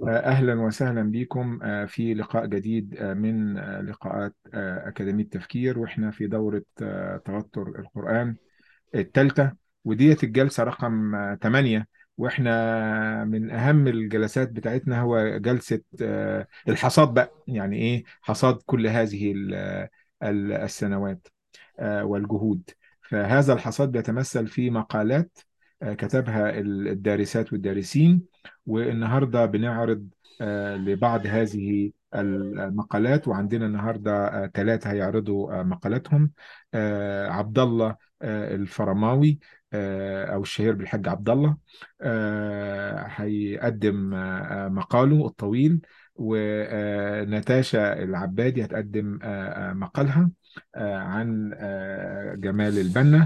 أهلا وسهلا بكم آه، في لقاء جديد آه، من آه، لقاءات آه، أكاديمية التفكير وإحنا في دورة آه، توتر القرآن الثالثة وديت الجلسة رقم آه، 8 وإحنا من أهم الجلسات بتاعتنا هو جلسة آه، الحصاد بقى يعني إيه حصاد كل هذه ال- ال- السنوات آه، والجهود فهذا الحصاد بيتمثل في مقالات آه، كتبها الدارسات والدارسين والنهارده بنعرض آه، لبعض هذه المقالات وعندنا النهارده ثلاثة هيعرضوا آه، مقالاتهم آه، عبد الله آه، الفرماوي آه، أو الشهير بالحاج عبد الله آه، هيقدم آه، آه، مقاله الطويل وناتاشا العبادي هتقدم آه، آه، مقالها آه، عن آه، جمال البنا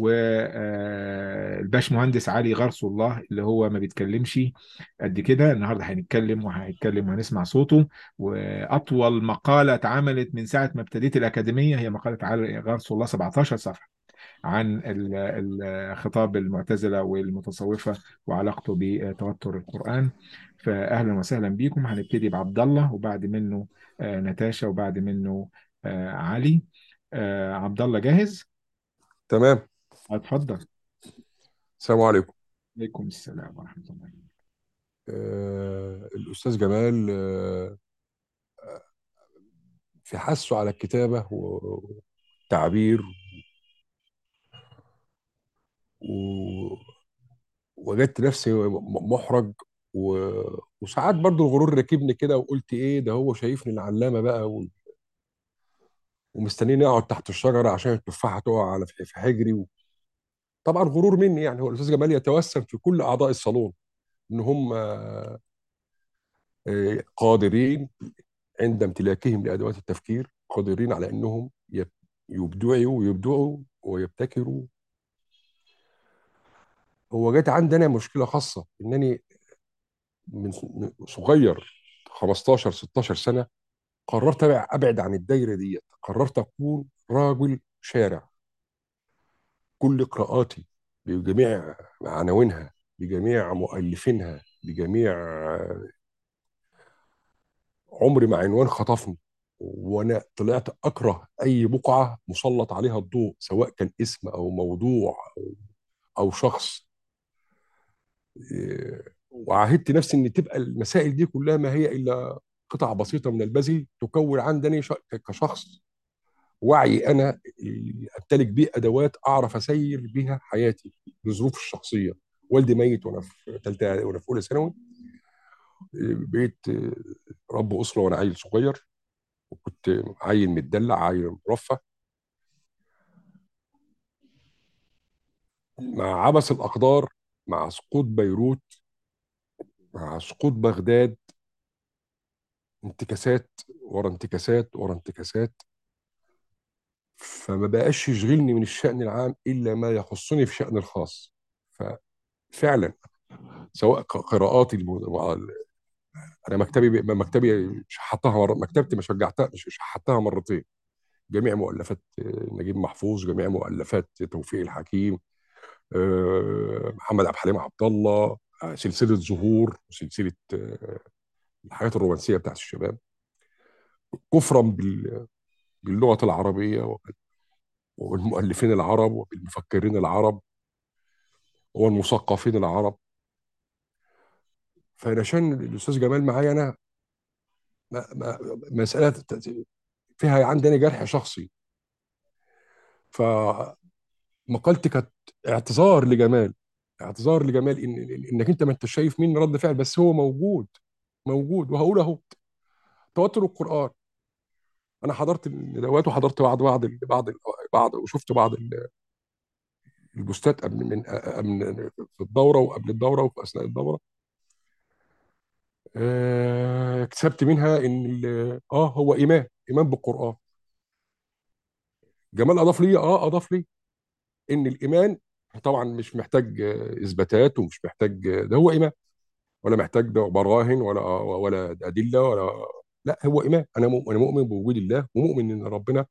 والباش مهندس علي غرس الله اللي هو ما بيتكلمش قد كده النهارده هنتكلم وهيتكلم وهنسمع صوته واطول مقاله اتعملت من ساعه ما ابتديت الاكاديميه هي مقاله علي غرس الله 17 صفحه عن ال- ال- خطاب المعتزله والمتصوفه وعلاقته بتوتر القران فاهلا وسهلا بيكم هنبتدي بعبد الله وبعد منه آه، نتاشا وبعد منه آه، علي آه، عبد الله جاهز تمام اتفضل السلام عليكم عليكم السلام ورحمه الله آه الأستاذ جمال آه في حثه على الكتابة والتعبير و- وجدت نفسي م- محرج و... وساعات برضو الغرور ركبني كده وقلت ايه ده هو شايفني العلامة بقى و... ومستنيني اقعد تحت الشجرة عشان التفاحة تقع على في في حجري و... طبعا غرور مني يعني هو الأستاذ جمال يتوسم في كل أعضاء الصالون إن هم آه، آه، قادرين عند امتلاكهم لأدوات التفكير قادرين على أنهم يب- يبدعوا ويبدعوا ويبتكروا هو جات عندنا مشكلة خاصة إنني من ص- من صغير 15 16 سنة قررت أبع- أبعد عن الدايرة دي قررت أكون راجل شارع كل قراءاتي بجميع عناوينها بجميع مؤلفينها بجميع عمري ما عنوان خطفني وانا طلعت اكره اي بقعه مسلط عليها الضوء سواء كان اسم او موضوع او او شخص إيه، وعاهدت نفسي ان تبقى المسائل دي كلها ما هي الا قطع بسيطه من البذل تكون عندني ش- كشخص وعي انا اللي امتلك بيه ادوات اعرف اسير بيها حياتي بظروف الشخصيه والدي ميت وانا في ثالثه وانا في اولى ثانوي إيه، بقيت إيه، رب اسره وانا عيل صغير وكنت عيل متدلع عيل مرفه مع عبث الأقدار مع سقوط بيروت مع سقوط بغداد انتكاسات ورا انتكاسات ورا انتكاسات فما بقاش يشغلني من الشأن العام إلا ما يخصني في شأن الخاص ففعلا سواء ق- قراءاتي الم- أنا مكتبي مكتبي شحطها مرة مكتبتي ما شجعتها مش شحطها مرتين جميع مؤلفات آه، نجيب محفوظ جميع مؤلفات توفيق الحكيم آه، محمد عبد الحليم عبد الله آه، سلسلة زهور وسلسلة آه، الحياة الرومانسية بتاعت الشباب كفرا بال- باللغة العربية والمؤلفين العرب وبالمفكرين العرب والمثقفين العرب فعشان الأستاذ جمال معايا أنا ما ما مسألة ت- فيها عندي جرح شخصي فمقالتي كانت اعتذار لجمال اعتذار لجمال إن إن- انك انت ما انت شايف مين رد فعل بس هو موجود موجود وهقول اهو توتر القرآن انا حضرت الندوات وحضرت بعض بعض بعض بعض وشفت بعض البوستات قبل من قبل في الدوره وقبل الدوره وفي اثناء الدوره آه، اكتسبت منها ان ال- اه هو ايمان ايمان بالقران جمال اضاف لي اه اضاف لي ان الايمان طبعا مش محتاج آه، اثباتات ومش محتاج آه، ده هو ايمان ولا محتاج ده براهن ولا ولا ادله ولا لا هو ايمان انا مؤمن انا مؤمن بوجود الله ومؤمن ان ربنا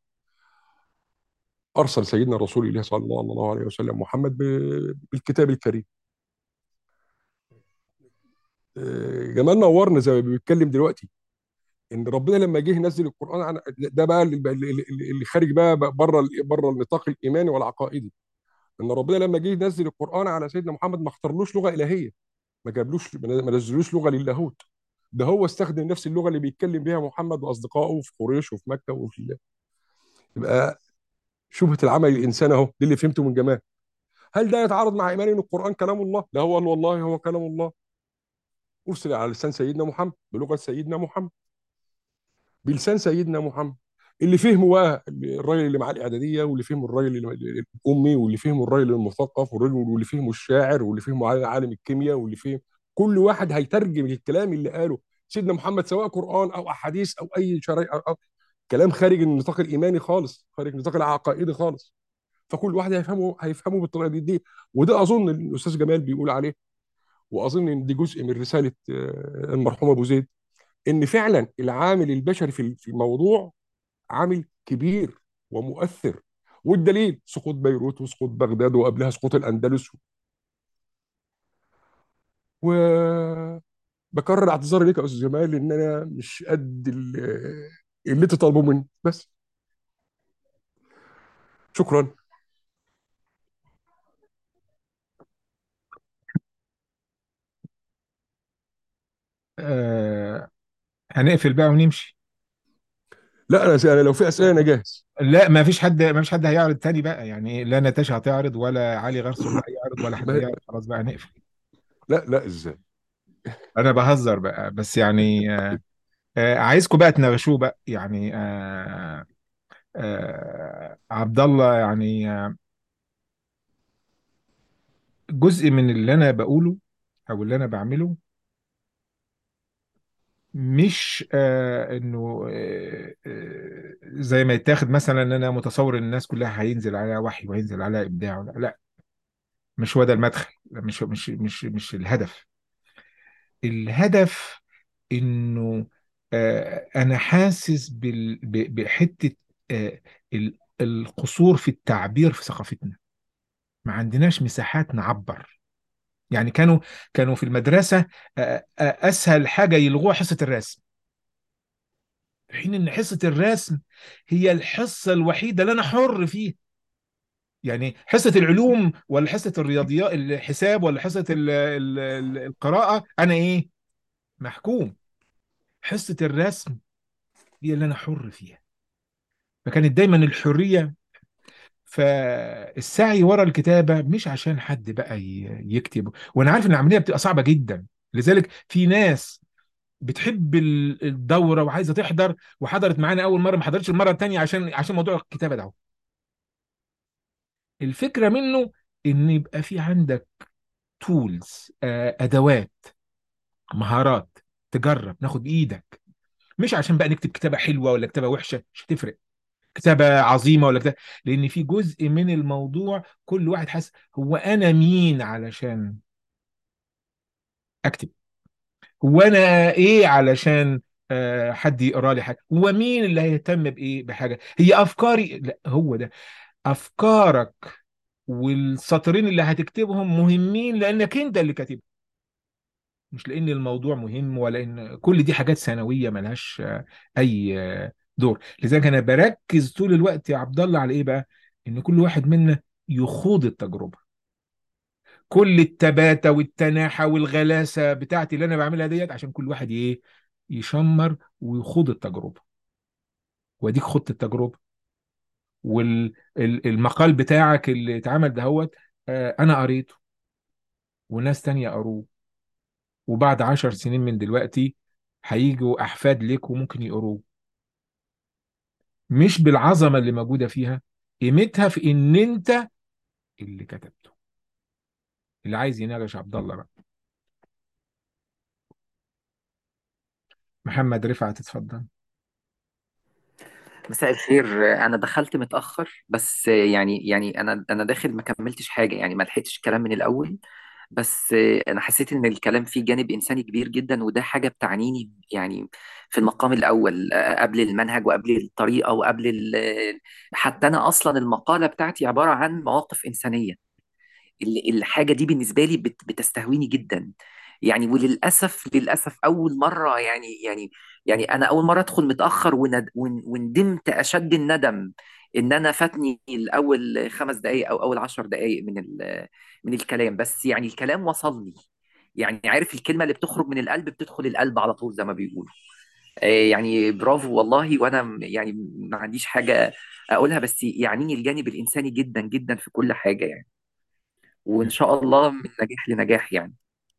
ارسل سيدنا رسول الله صلى الله عليه وسلم محمد ب- بالكتاب الكريم آه، جمال نورنا زي ما بيتكلم دلوقتي ان ربنا لما جه ينزل القران عن ده بقى اللي اللي- اللي خارج بقى بره بره النطاق الايماني والعقائدي ان ربنا لما جه ينزل القران على سيدنا محمد ما اختارلوش لغه الهيه ما جابلوش ما نزلوش لغه للاهوت ده هو استخدم نفس اللغه اللي بيتكلم بيها محمد واصدقائه في قريش وفي مكه وفي يبقى شبهه العمل الانسان اهو دي اللي فهمته من جمال هل ده يتعارض مع ايمان ان القران كلام الله لا هو قال والله هو كلام الله ارسل على لسان سيدنا محمد بلغه سيدنا محمد بلسان سيدنا محمد اللي فهمه بقى الراجل اللي معاه الاعداديه واللي فهمه الراجل اللي- الامي واللي فهمه الراجل المثقف والراجل واللي فهمه الشاعر واللي فهمه عالم الكيمياء واللي فهم كل واحد هيترجم الكلام اللي قاله سيدنا محمد سواء قران او احاديث او اي شرائع أو أو كلام خارج النطاق الايماني خالص خارج النطاق العقائدي خالص فكل واحد هيفهمه هيفهمه بالطريقه دي, دي وده اظن الاستاذ جمال بيقول عليه واظن ان دي جزء من رساله آه، المرحوم ابو زيد ان فعلا العامل البشري في في الموضوع عامل كبير ومؤثر والدليل سقوط بيروت وسقوط بغداد وقبلها سقوط الاندلس وبكرر اعتذاري ليك يا استاذ جمال ان انا مش قد ال- اللي انت طالبه مني بس شكرا آه هنقفل بقى ونمشي لا انا انا لو في اسئله انا جاهز لا ما فيش حد ما فيش حد هيعرض تاني بقى يعني لا نتاشا هتعرض ولا علي غرسو بقى يعرض ولا حد ما- هيعرض خلاص بقى نقفل لا لا ازاي انا بهزر بقى بس يعني آه آه عايزكم بقى تناقشوه بقى يعني آه آه عبد الله يعني آه جزء من اللي انا بقوله او اللي انا بعمله مش آه انه آه آه زي ما يتاخد مثلا ان انا متصور ان الناس كلها هينزل عليها وحي وهينزل عليها ابداع لا, لا مش هو ده المدخل لا، مش مش مش مش الهدف الهدف انه آه انا حاسس بال ب- بحته آه ال- القصور في التعبير في ثقافتنا ما عندناش مساحات نعبر يعني كانوا كانوا في المدرسه آه آه اسهل حاجه يلغوها حصه الرسم في حين ان حصه الرسم هي الحصه الوحيده اللي انا حر فيها يعني حصه العلوم ولا حصه الرياضيات الحساب ولا حصه ال ال ال القراءه انا ايه محكوم حصه الرسم هي اللي انا حر فيها فكانت دايما الحريه فالسعي ورا الكتابه مش عشان حد بقى ي- يكتب وانا عارف ان العمليه بتبقى صعبه جدا لذلك في ناس بتحب ال- الدوره وعايزه تحضر وحضرت معانا اول مره ما حضرتش المره الثانيه عشان عشان موضوع الكتابه ده الفكره منه ان يبقى في عندك تولز ادوات مهارات تجرب ناخد بايدك مش عشان بقى نكتب كتابه حلوه ولا كتابه وحشه مش هتفرق كتابه عظيمه ولا كتابه لان في جزء من الموضوع كل واحد حاسس هو انا مين علشان اكتب هو انا ايه علشان آه، حد يقرا لي حاجه هو مين اللي هيهتم بايه بحاجه هي افكاري لا هو ده افكارك والسطرين اللي هتكتبهم مهمين لانك انت اللي كاتبهم مش لان الموضوع مهم ولا ان كل دي حاجات ثانويه ملهاش آه، اي آه، دور لذلك انا بركز طول الوقت يا عبد الله على ايه بقى ان كل واحد منا يخوض التجربه كل التباتة والتناحة والغلاسة بتاعتي اللي انا بعملها ديت عشان كل واحد ايه يشمر ويخوض التجربه واديك خدت التجربه والمقال بتاعك اللي اتعمل دهوت آه، انا قريته وناس تانية قروه وبعد عشر سنين من دلوقتي هيجوا احفاد ليك وممكن يقروه مش بالعظمه اللي موجوده فيها قيمتها في ان انت اللي كتبته اللي عايز يناقش عبد الله بقى محمد رفعت اتفضل مساء الخير انا دخلت متاخر بس يعني يعني انا انا داخل ما كملتش حاجه يعني ما لحقتش الكلام من الاول بس انا حسيت ان الكلام فيه جانب انساني كبير جدا وده حاجه بتعنيني يعني في المقام الاول قبل المنهج وقبل الطريقه وقبل ال- حتى انا اصلا المقاله بتاعتي عباره عن مواقف انسانيه ال- الحاجه دي بالنسبه لي بت- بتستهويني جدا يعني وللاسف للاسف اول مره يعني يعني يعني انا اول مره ادخل متاخر وند ون- وندمت اشد الندم ان انا فاتني الاول خمس دقائق او اول عشر دقائق من ال- من الكلام بس يعني الكلام وصل لي يعني عارف الكلمه اللي بتخرج من القلب بتدخل القلب على طول زي ما بيقولوا آه، يعني برافو والله وانا م- يعني ما عنديش حاجه اقولها بس يعنيني الجانب الانساني جدا جدا في كل حاجه يعني وان شاء الله من نجاح لنجاح يعني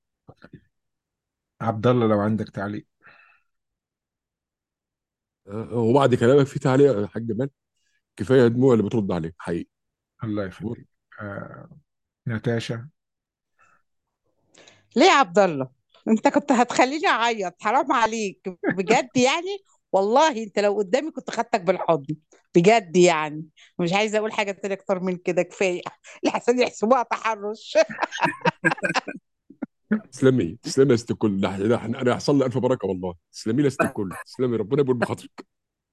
عبد الله لو عندك تعليق آه، وبعد كلامك في تعليق يا حاج جمال كفايه دموع اللي بترد عليه حقيقي الله يخليك آه ناتاشا ليه يا عبد الله انت كنت هتخليني اعيط حرام عليك بجد يعني والله انت لو قدامي كنت خدتك بالحضن بجد يعني مش عايزه اقول حاجه تانية اكتر من كده كفايه لحسن يحسبوها تحرش تسلمي تسلمي يا ست الكل ده ده احنا انا هيحصل لي الف بركه والله تسلمي لي يا ست الكل تسلمي ربنا يبارك بخاطرك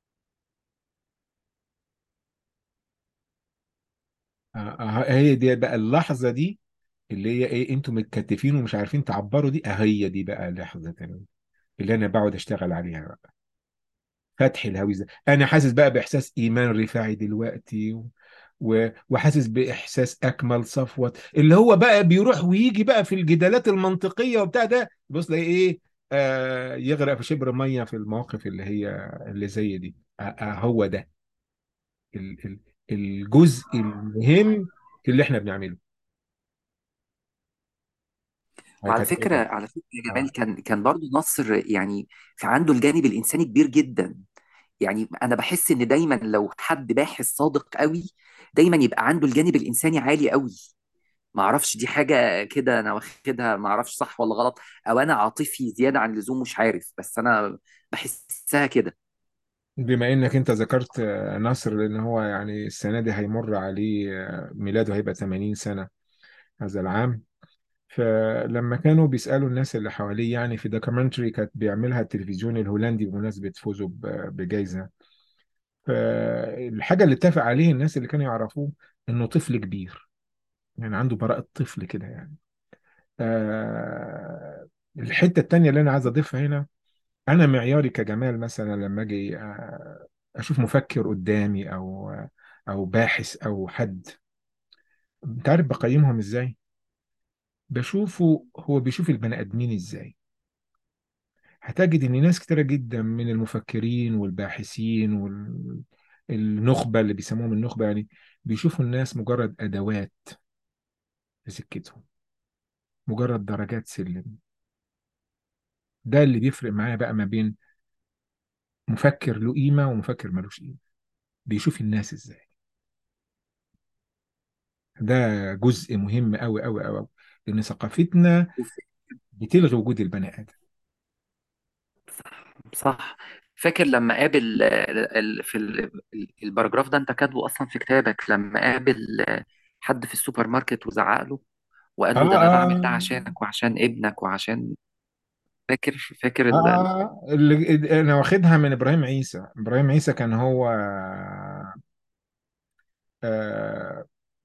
آه آه هي دي بقى اللحظة دي اللي هي ايه انتوا متكتفين ومش عارفين تعبروا دي اهي دي بقى لحظة اللي انا بقعد اشتغل عليها بقى فتح الهوية ده انا حاسس بقى باحساس ايمان رفاعي دلوقتي و... و... وحاسس باحساس اكمل صفوت اللي هو بقى بيروح ويجي بقى في الجدالات المنطقية وبتاع ده بص لي ايه آه يغرق في شبر مية في المواقف اللي هي اللي زي دي آه آه هو ده ال... ال... الجزء المهم في اللي احنا بنعمله وعلى كانت فكره على فكره يا آه. جمال كان كان برضه نصر يعني في عنده الجانب الانساني كبير جدا يعني انا بحس ان دايما لو حد باحث صادق قوي دايما يبقى عنده الجانب الانساني عالي قوي ما اعرفش دي حاجه كده انا واخدها ما اعرفش صح ولا غلط او انا عاطفي زياده عن اللزوم مش عارف بس انا بحسها كده بما انك انت ذكرت آه، نصر لان هو يعني السنه دي هيمر عليه آه، ميلاده هيبقى 80 سنه هذا العام فلما كانوا بيسالوا الناس اللي حواليه يعني في دوكيومنتري كانت بيعملها التلفزيون الهولندي بمناسبه فوزه ب- بجائزه فالحاجه اللي اتفق عليه الناس اللي كانوا يعرفوه انه طفل كبير يعني عنده براءه طفل كده يعني آه، الحته التانيه اللي انا عايز اضيفها هنا انا معياري كجمال مثلا لما اجي آه، اشوف مفكر قدامي او او باحث او حد انت عارف بقيمهم ازاي بشوفه هو بيشوف البني ادمين ازاي هتجد ان ناس كتيره جدا من المفكرين والباحثين والنخبه اللي بيسموهم النخبه يعني بيشوفوا الناس مجرد ادوات في سكتهم مجرد درجات سلم ده اللي بيفرق معايا بقى ما بين مفكر له قيمه ومفكر ملوش قيمه بيشوف الناس ازاي ده جزء مهم قوي قوي قوي لان ثقافتنا بتلغي وجود البني ادم صح فاكر لما قابل آه، ال- في ال- الباراجراف ده انت كاتبه اصلا في كتابك لما قابل آه، حد في السوبر ماركت وزعق له وقال اه له ده انا بعمل ده اه عشانك وعشان ابنك وعشان فاكر فاكر اه ال... ال- آه. اللي انا واخدها من ابراهيم عيسى ابراهيم عيسى كان هو آه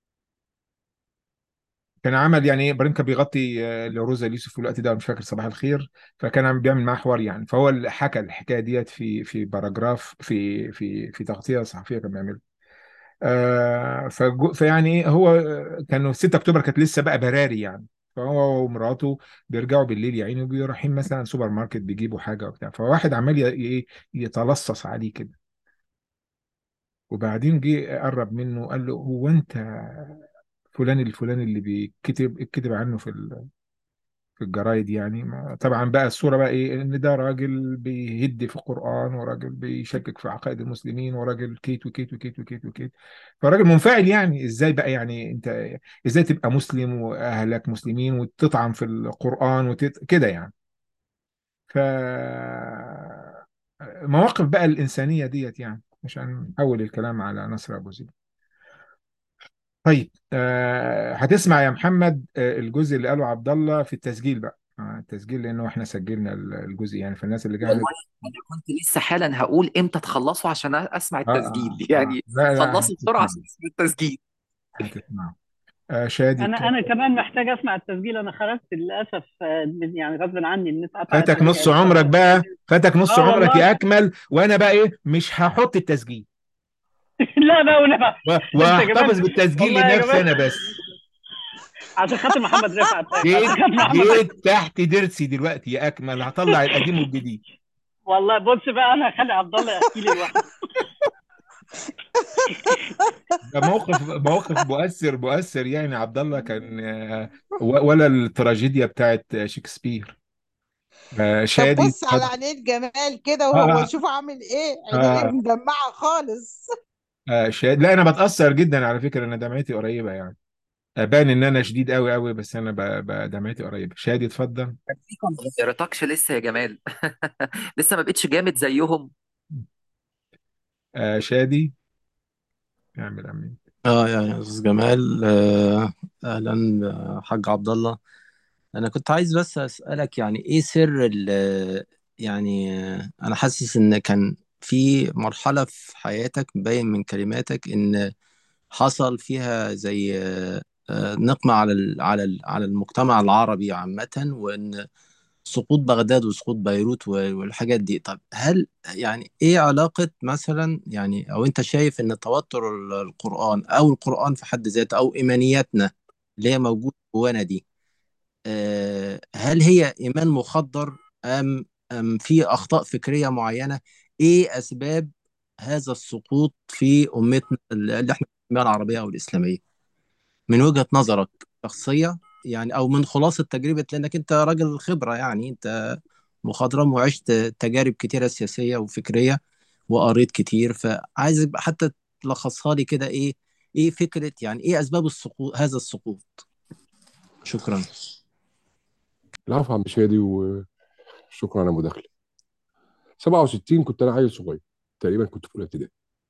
كان عمل يعني ايه ابراهيم كان بيغطي آه، لروزا اليوسف في الوقت ده مش فاكر صباح الخير فكان عم بيعمل معاه حوار يعني فهو اللي حكى الحكايه ديت في في باراجراف في في في تغطيه صحفيه كان بيعملها آه فجو فيعني ايه هو كانوا 6 اكتوبر كانت لسه بقى براري يعني فهو ومراته بيرجعوا بالليل يا عيني وبيروحين مثلا سوبر ماركت بيجيبوا حاجه وبتاع فواحد عمال ي- ي- يتلصص عليه كده وبعدين جه قرب منه قال له هو انت فلان الفلاني اللي بيكتب اتكتب عنه في ال- في الجرايد يعني ما طبعا بقى الصوره بقى ايه ان ده راجل بيهد في القران وراجل بيشكك في عقائد المسلمين وراجل كيت وكيت وكيت وكيت وكيت فراجل منفعل يعني ازاي بقى يعني انت ازاي تبقى مسلم واهلك مسلمين وتطعن في القران وتت... كده يعني ف مواقف بقى الانسانيه ديت يعني عشان نحول الكلام على نصر ابو زيد طيب آه هتسمع يا محمد آه الجزء اللي قاله عبد الله في التسجيل بقى آه التسجيل لانه احنا سجلنا ال- الجزء يعني فالناس اللي والله جاهزه انا كنت لسه حالا هقول امتى تخلصوا عشان اسمع اه التسجيل اه اه يعني لا لا خلصوا بسرعه عشان هتسمعه اسمع التسجيل هتسمعه آه، شادي انا اتفضل. انا كمان محتاج اسمع التسجيل انا خرجت للاسف آه، يعني غصب عني النت قطع فاتك السريع نص عمرك بقى فاتك نص اه عمرك والله يا اكمل وانا بقى ايه مش هحط التسجيل لا لا ولا و- انت وهحتفظ كمان بالتسجيل والله يا لنفسي جماعه انا بس عشان خاطر محمد رفعت طيب عشان جيت خاطر محمد رفعت جيت تحت ضرسي دلوقتي يا اكمل هطلع القديم والجديد والله بص بقى انا هخلي عبد الله يحكي لي لوحده ده موقف موقف مؤثر مؤثر يعني عبد الله كان آه، و- ولا التراجيديا بتاعت شكسبير آه، طب شادي بص على اتفضل عينين جمال كده وهو آه شوف عامل ايه عينيه آه مدمعة خالص آه شادي لا انا بتاثر جدا على فكره انا دمعتي قريبه يعني ابان ان انا شديد قوي قوي بس انا ب... ب... دمعتي قريبه شادي اتفضل ما غيرتكش لسه يا جمال لسه ما بقتش جامد زيهم آه شادي اعمل امين اه يعني استاذ جمال آه، اهلا آه، حاج عبد الله انا كنت عايز بس اسالك يعني ايه سر ال يعني آه، انا حاسس ان كان في مرحله في حياتك مبين من كلماتك ان حصل فيها زي آه، آه، نقمه على ال على ال على المجتمع العربي عامه وان سقوط بغداد وسقوط بيروت و- والحاجات دي طب هل يعني ايه علاقة مثلا يعني او انت شايف ان توتر ال- القرآن او القرآن في حد ذاته او ايمانياتنا اللي هي موجودة جوانا دي آه، هل هي ايمان مخدر ام ام في اخطاء فكرية معينة ايه اسباب هذا السقوط في امتنا اللي احنا بنسميها العربية او الاسلامية من وجهة نظرك شخصية يعني او من خلاصة تجربة لانك انت راجل خبرة يعني انت مخضرم وعشت تجارب كتيرة سياسية وفكرية وقريت كتير فعايز يبقى حتى تلخصها لي كده ايه ايه فكرة يعني ايه اسباب السقوط هذا السقوط شكرا العفو يا عم شادي وشكرا على المداخله 67 كنت انا عيل صغير تقريبا كنت في اولى ابتدائي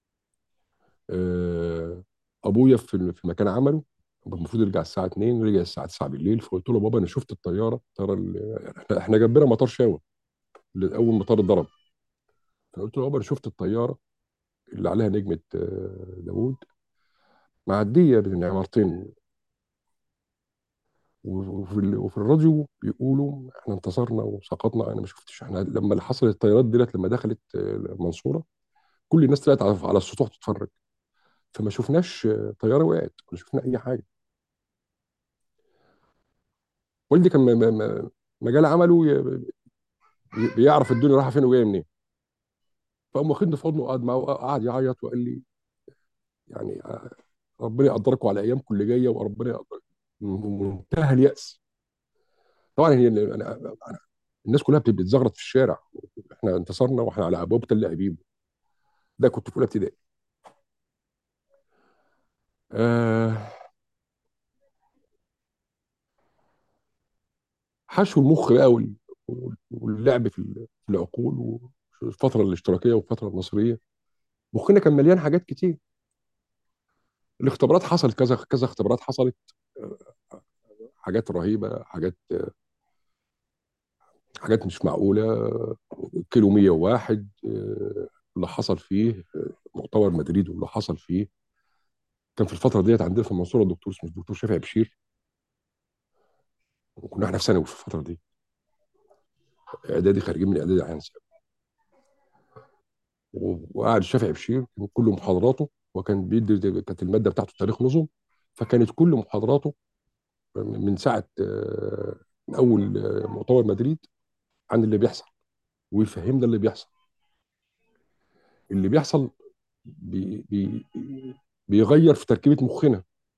آه، ابويا في في مكان عمله المفروض يرجع الساعه 2 رجع الساعه 9 بالليل فقلت له بابا انا شفت الطياره الطياره اللي احنا احنا جنبنا مطار شاوه اللي اول مطار اتضرب فقلت له بابا انا شفت الطياره اللي عليها نجمه آه، داوود معديه بين عمارتين وفي ال- وفي الراديو بيقولوا احنا انتصرنا وسقطنا انا ما شفتش احنا لما حصلت الطيارات ديت لما دخلت آه، المنصوره كل الناس طلعت على على السطوح تتفرج فما شفناش آه، طياره وقعت ولا شفنا اي حاجه والدي كان م- م- م- مجال عمله ي- ي- بيعرف الدنيا رايحه فين وجايه منين فقام واخدني في حضنه وقعد معاه وقعد يعيط وقال لي يعني آه، ربنا يقدركم على ايامكم اللي جايه وربنا يقدر منتهى اليأس طبعا هي أنا أنا الناس كلها بت- بتزغرط في الشارع احنا انتصرنا واحنا على ابواب تل ابيب ده كنت في اولى ابتدائي آه حشو المخ بقى وال- وال- واللعب في ال- في العقول والفتره الاشتراكيه والفتره النصريه مخنا كان مليان حاجات كتير الاختبارات حصلت كذا كذا اختبارات حصلت آه، حاجات رهيبه حاجات حاجات مش معقوله كيلو 101 آه، اللي حصل فيه آه، مؤتمر مدريد واللي حصل فيه كان في الفتره ديت عندنا في المنصوره دكتور اسمه الدكتور شافعي بشير وكنا احنا في ثانوي في الفتره دي اعدادي خارجين من اعدادي عام وقعد الشافعي بشير كان كل محاضراته وكان بيدي كانت الماده بتاعته تاريخ نظم فكانت كل محاضراته من ساعه آه، من اول آه، مؤتمر مدريد عن اللي بيحصل ويفهمنا اللي بيحصل اللي بيحصل بي بي بيغير في تركيبه مخنا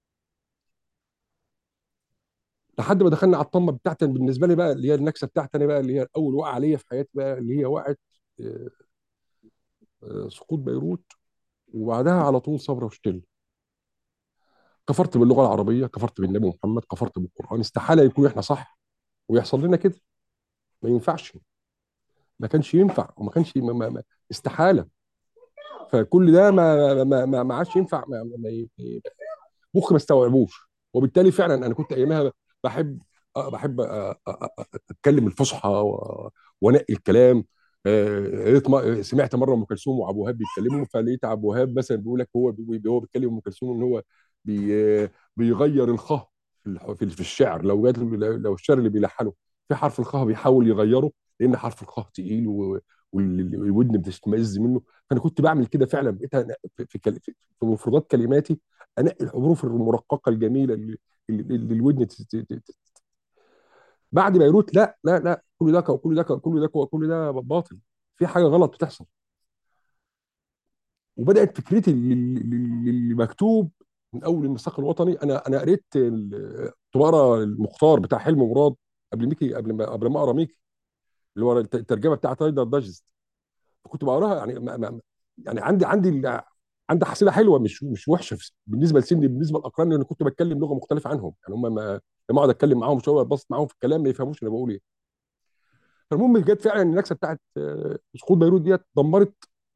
لحد ما دخلنا على الطمه بتاعتي بالنسبه لي بقى اللي هي النكسه بتاعتي انا بقى اللي هي اول وقعه ليا في حياتي بقى اللي هي وقعت آه، آه، سقوط بيروت وبعدها على طول صبرا وشتل كفرت باللغه العربيه كفرت بالنبي محمد كفرت بالقران استحاله يكون احنا صح ويحصل لنا كده ما ينفعش ما كانش ينفع وما كانش ما ما ما استحاله فكل ده ما ما ما, ما عادش ينفع ما ما ما ي- مخي ما استوعبوش وبالتالي فعلا انا كنت ايامها بحب أه بحب أه أه أه اتكلم الفصحى و- وانقي الكلام آه، قريت م- سمعت مره ام كلثوم وعبد الوهاب بيتكلموا فلقيت عبد الوهاب مثلا بيقول لك هو بي- هو بيتكلم ام كلثوم ان هو بي بيغير الخاء في الح- في في الشعر لو جات لو الشعر اللي بيلحنه في حرف الخاء بيحاول يغيره لان حرف الخاء تقيل و- والودن بتشمئز منه فانا كنت بعمل كده فعلا بقيت أنا- في في كل- في في مفردات كلماتي انقي الحروف المرققه الجميله اللي اللي اللي الودن ت- ت- ت- ت- بعد بيروت لا لا لا كل ده كل ده كل ده كل ده باطل في حاجه غلط بتحصل وبدات فكرتي لل- لل- للمكتوب من اول المساق الوطني انا انا قريت ال- كنت بقرا المختار بتاع حلمي مراد قبل ميكي قبل ما قبل ما اقرا ميكي اللي هو الت- الترجمه بتاعت رايدر دايجست كنت بقراها يعني ما ما يعني عندي عندي ال- عندي حصيله حلوه مش مش وحشه في- بالنسبه لسني بالنسبه لاقراني لان كنت بتكلم لغه مختلفه عنهم يعني هم ما لما اقعد اتكلم معاهم شويه اتبسط معاهم في الكلام ما يفهموش انا بقول ايه فالمهم جت فعلا النكسه بتاعت آه، سقوط بيروت ديت دمرت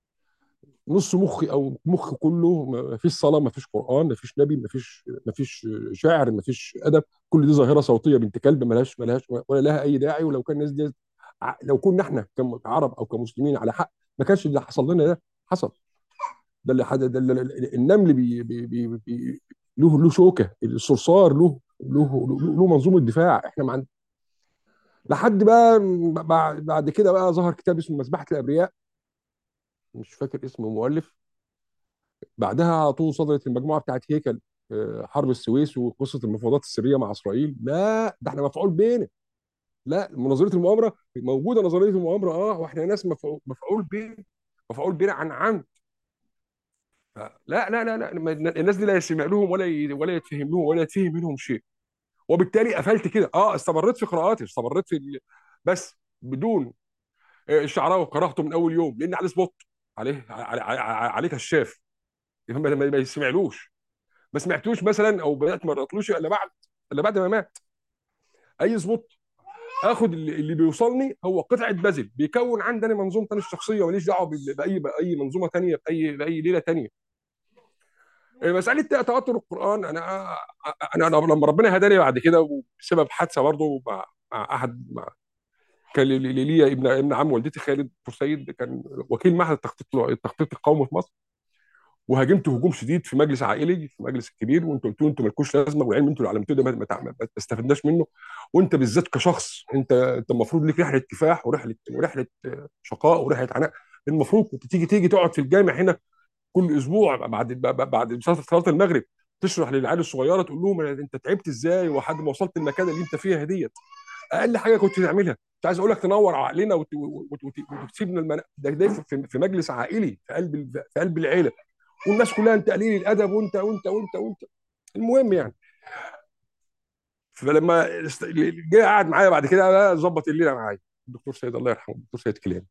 نص مخي او مخي كله ما فيش صلاه ما فيش قران ما فيش نبي ما فيش ما فيش شاعر ما فيش ادب كل دي ظاهره صوتيه بنت كلب ملهاش ملهاش ولا لها اي داعي ولو كان الناس دي ع- لو كنا احنا كعرب او كمسلمين على حق ما كانش اللي حصل لنا ده حصل ده اللي حد ده اللي النمل بي بي بي بي له له شوكه الصرصار له له له, له منظومه دفاع احنا ما عند لحد بقى بعد بعد كده بقى ظهر كتاب اسمه مذبحه الابرياء مش فاكر اسم المؤلف بعدها على طول صدرت المجموعه بتاعت هيكل آه، حرب السويس وقصه المفاوضات السريه مع اسرائيل لا ده احنا مفعول بينا لا نظريه المؤامره موجوده نظريه المؤامره اه واحنا ناس مفعول, مفعول بينا مفعول بينا عن عمد لا لا لا لا ما- الناس دي لا يسمع لهم ولا ي- ولا يتفهم لهم ولا يتفهم منهم شيء وبالتالي قفلت كده اه استمريت في قراءاتي استمريت في ال... بس بدون آه، الشعراوي قراته من اول يوم لان عليه سبوت عليه عليه, عليه, عليه كشاف ما ما- ما يسمعلوش ما سمعتوش مثلا او بدات ما قراتلوش الا بعد الا بعد ما مات اي سبوت اخد اللي, اللي بيوصلني هو قطعه بازل بيكون عندنا منظومه انا الشخصيه ماليش دعوه بال- باي باي منظومه ثانيه باي باي ليله ثانيه مساله توتر القران انا انا أنا لما ربنا هداني بعد كده بسبب حادثه برضه مع مع احد مع كان لي لي- ليا ابن ابن عم والدتي خالد بورسعيد كان وكيل معهد التخطيط التخطيط القومي في مصر وهاجمته هجوم شديد في مجلس عائلي في مجلس الكبير وانتوا قلتوا انتوا مالكوش لازمه والعلم انتوا اللي علمتوه ده ما ما تع- ما تستفدناش منه وانت بالذات كشخص انت انت المفروض ليك رحله كفاح ورحله ورحله شقاء ورحله عناء المفروض كنت تيجي تيجي تقعد في الجامع هنا كل اسبوع بعد بعد صلاه صلاه المغرب تشرح للعيال الصغيره تقول لهم انت تعبت ازاي وحد ما وصلت المكان اللي انت فيها ديت اقل حاجه كنت تعملها مش عايز اقول لك تنور عقلنا وت- وت- وت- وتسيبنا المنا... ده, ده في في مجلس عائلي في قلب ال- في قلب العيله والناس كلها انت قليل الادب وانت وانت وانت وانت المهم يعني فلما است- جه قعد معايا بعد كده بقى ظبط الليله معايا الدكتور سيد الله يرحمه الدكتور سيد كلام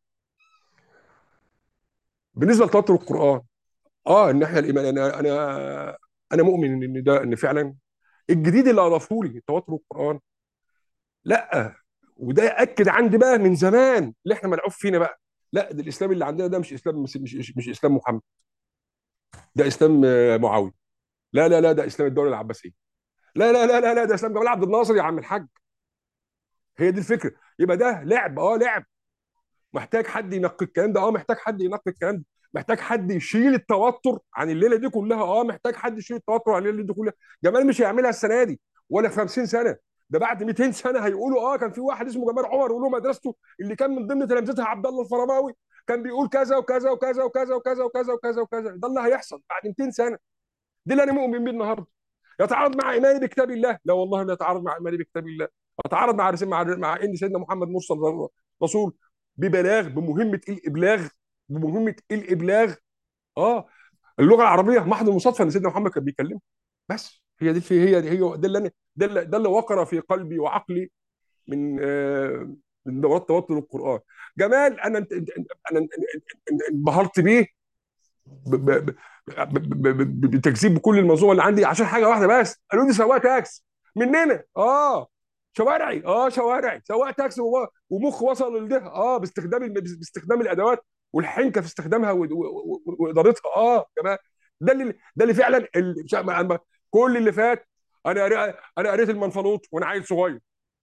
بالنسبه لتوتر القران اه ان احنا الايمان انا انا انا مؤمن ان ده ان فعلا الجديد اللي اضافه لي توتر القران لا وده ياكد عندي بقى من زمان اللي احنا ملعوب فينا بقى لا ده الاسلام اللي عندنا ده مش اسلام مش مش, مش اسلام محمد ده اسلام آه، معاويه لا لا لا ده اسلام الدوله العباسيه لا لا لا لا لا ده اسلام جمال عبد الناصر يا عم الحاج هي دي الفكره يبقى ده لعب اه لعب محتاج حد ينقي الكلام ده اه محتاج حد ينقي الكلام ده محتاج حد يشيل التوتر عن الليله دي كلها اه محتاج حد يشيل التوتر عن الليله دي كلها جمال مش هيعملها السنه دي ولا في 50 سنه ده بعد 200 سنه هيقولوا اه كان في واحد اسمه جمال عمر وله مدرسته اللي كان من ضمن تلامذتها عبد الله الفرماوي كان بيقول كذا وكذا وكذا وكذا وكذا وكذا وكذا وكذا ده اللي هيحصل بعد 200 سنه دي اللي انا مؤمن بيه النهارده يتعارض مع ايماني بكتاب الله لا والله لا يتعارض مع ايماني بكتاب الله يتعارض مع رسم مع مع ان سيدنا محمد مرسل رسول ببلاغ بمهمه الابلاغ بمهمه الابلاغ اه اللغه العربيه محض المصادفه ان سيدنا محمد كان بيكلمها بس هي دي هي دي هي ده اللي انا ده اللي, ده اللي وقر في قلبي وعقلي من آه من دورات توتر القران جمال انا انت انت- انا انبهرت بيه ب- ب- ب- ب- ب- ب- بتكذيب كل المنظومه اللي عندي عشان حاجه واحده بس قالوا لي سواق تاكس مننا اه شوارعي اه شوارعي سواق تاكسي وهو- ومخ وصل لده اه باستخدام الم- باستخدام الادوات والحنكه في استخدامها و- و- و- وادارتها اه كمان ده اللي ده اللي فعلا اللي مش- ما- ما- كل اللي فات انا قريت انا قريت المنفلوط وانا عيل صغير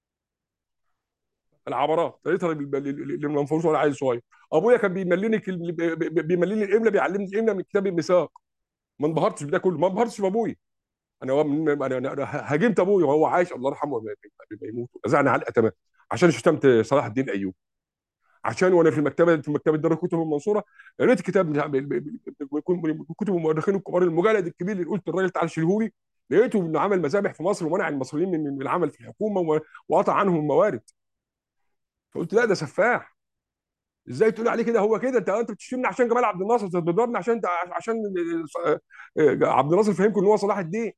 العبارات قريتها لل- لل- للمنفلوط وانا عيل صغير ابويا كان بيمليني كل- بي- بي- بيمليني الاملا بيعلمني الاملا من كتاب الميثاق ما انبهرتش بده كله ما انبهرتش بابويا انا هو من انا انا أنا هاجمت ابويا وهو عايش الله يرحمه قبل قبل ما يموت رزعنا علقه تمام عشان شتمت صلاح الدين ايوب عشان وانا في المكتبه في مكتبه دار الكتب المنصوره قريت كتاب بتاع كتب المؤرخين الكبار المجلد الكبير اللي قلت الراجل تعالى شيلهولي لقيته انه عمل مذابح في مصر ومنع المصريين من من العمل في الحكومه و- وقطع عنهم الموارد فقلت لا ده سفاح ازاي تقول عليه كده هو كده انت انت بتشتمني عشان جمال عبد الناصر انت بتضربني عشان انت عشان عبد الناصر فهمكم ان هو صلاح الدين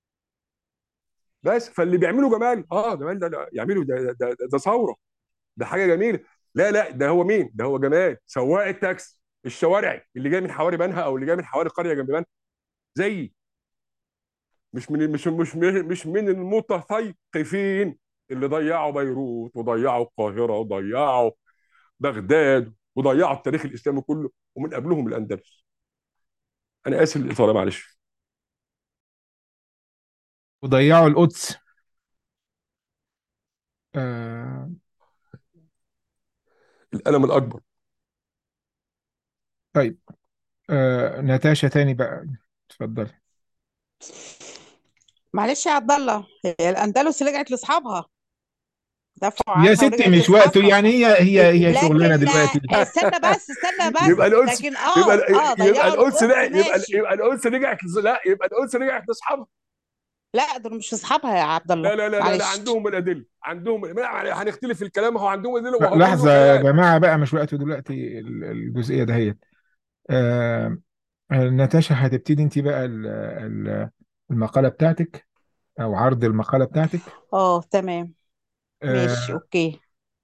بس فاللي بيعمله جمال اه جمال ده ده يعمله ده ده, ده, ده ثوره ده حاجه جميله لا لا ده هو مين؟ ده هو جمال سواق التاكسي الشوارعي اللي جاي من حواري بنها او اللي جاي من حواري قريه جنب بنها زيي مش من مش مش مش من المتثقفين اللي ضيعوا بيروت وضيعوا القاهره وضيعوا بغداد وضيعوا التاريخ الاسلامي كله ومن قبلهم الاندلس انا اسف للاطاله معلش وضيعوا القدس آه الالم الاكبر طيب آه ناتاشا تاني بقى اتفضل معلش يا عبد الله هي الاندلس رجعت لاصحابها دفعوا يا عنها ستي ورجعت مش وقته لاصحابها يعني هي هي هي شغلانه لكن دلوقتي آه، استنى بس استنى يبقى بس القدس لكن يبقى اه اه يبقى ضيعوا القدس القدس رجع يبقى ماشي يبقى القدس رجعت لا يبقى القدس رجعت لاصحابها لا دول مش اصحابها يا عبد لا الله لا لا لا, لا معلش عندهم الادله عندهم ما هنختلف في الكلام هو عندهم ادله وهو لحظه كله يا كلام جماعه بقى مش وقته دلوقتي ال- الجزئيه دهيت آه ناتاشا هتبتدي انت بقى ال- ال- المقاله بتاعتك او عرض المقاله بتاعتك اه تمام ماشي آه اوكي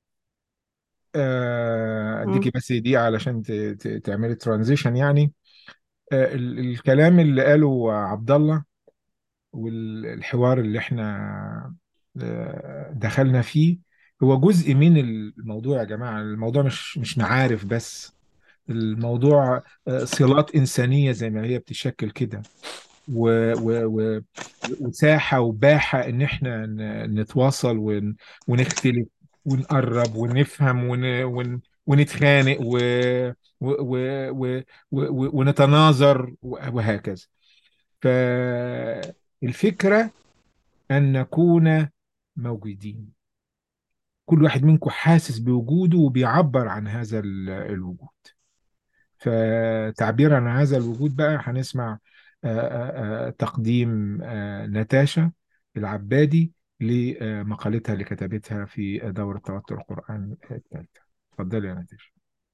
آه اديكي مم. بس دقيقه علشان ت- ت- تعملي ترانزيشن يعني آه ال- الكلام اللي قاله عبد الله والحوار اللي احنا آه، دخلنا فيه هو جزء من الموضوع يا جماعة الموضوع مش مش معارف بس الموضوع آه، صلات إنسانية زي ما هي بتشكل كده و- و- و- وساحة وباحة إن إحنا ن- نتواصل ون- ونختلف ونقرب ونفهم ون ون ونتخانق و و و و و ونتناظر وهكذا فالفكرة أن نكون موجودين كل واحد منكم حاسس بوجوده وبيعبر عن هذا ال- الوجود فتعبيرا عن هذا الوجود بقى هنسمع آه، آه، آه، تقديم آه، ناتاشا العبادي لمقالتها اللي كتبتها في دورة توتر القرآن الثالثة اتفضلي يا ناتاشا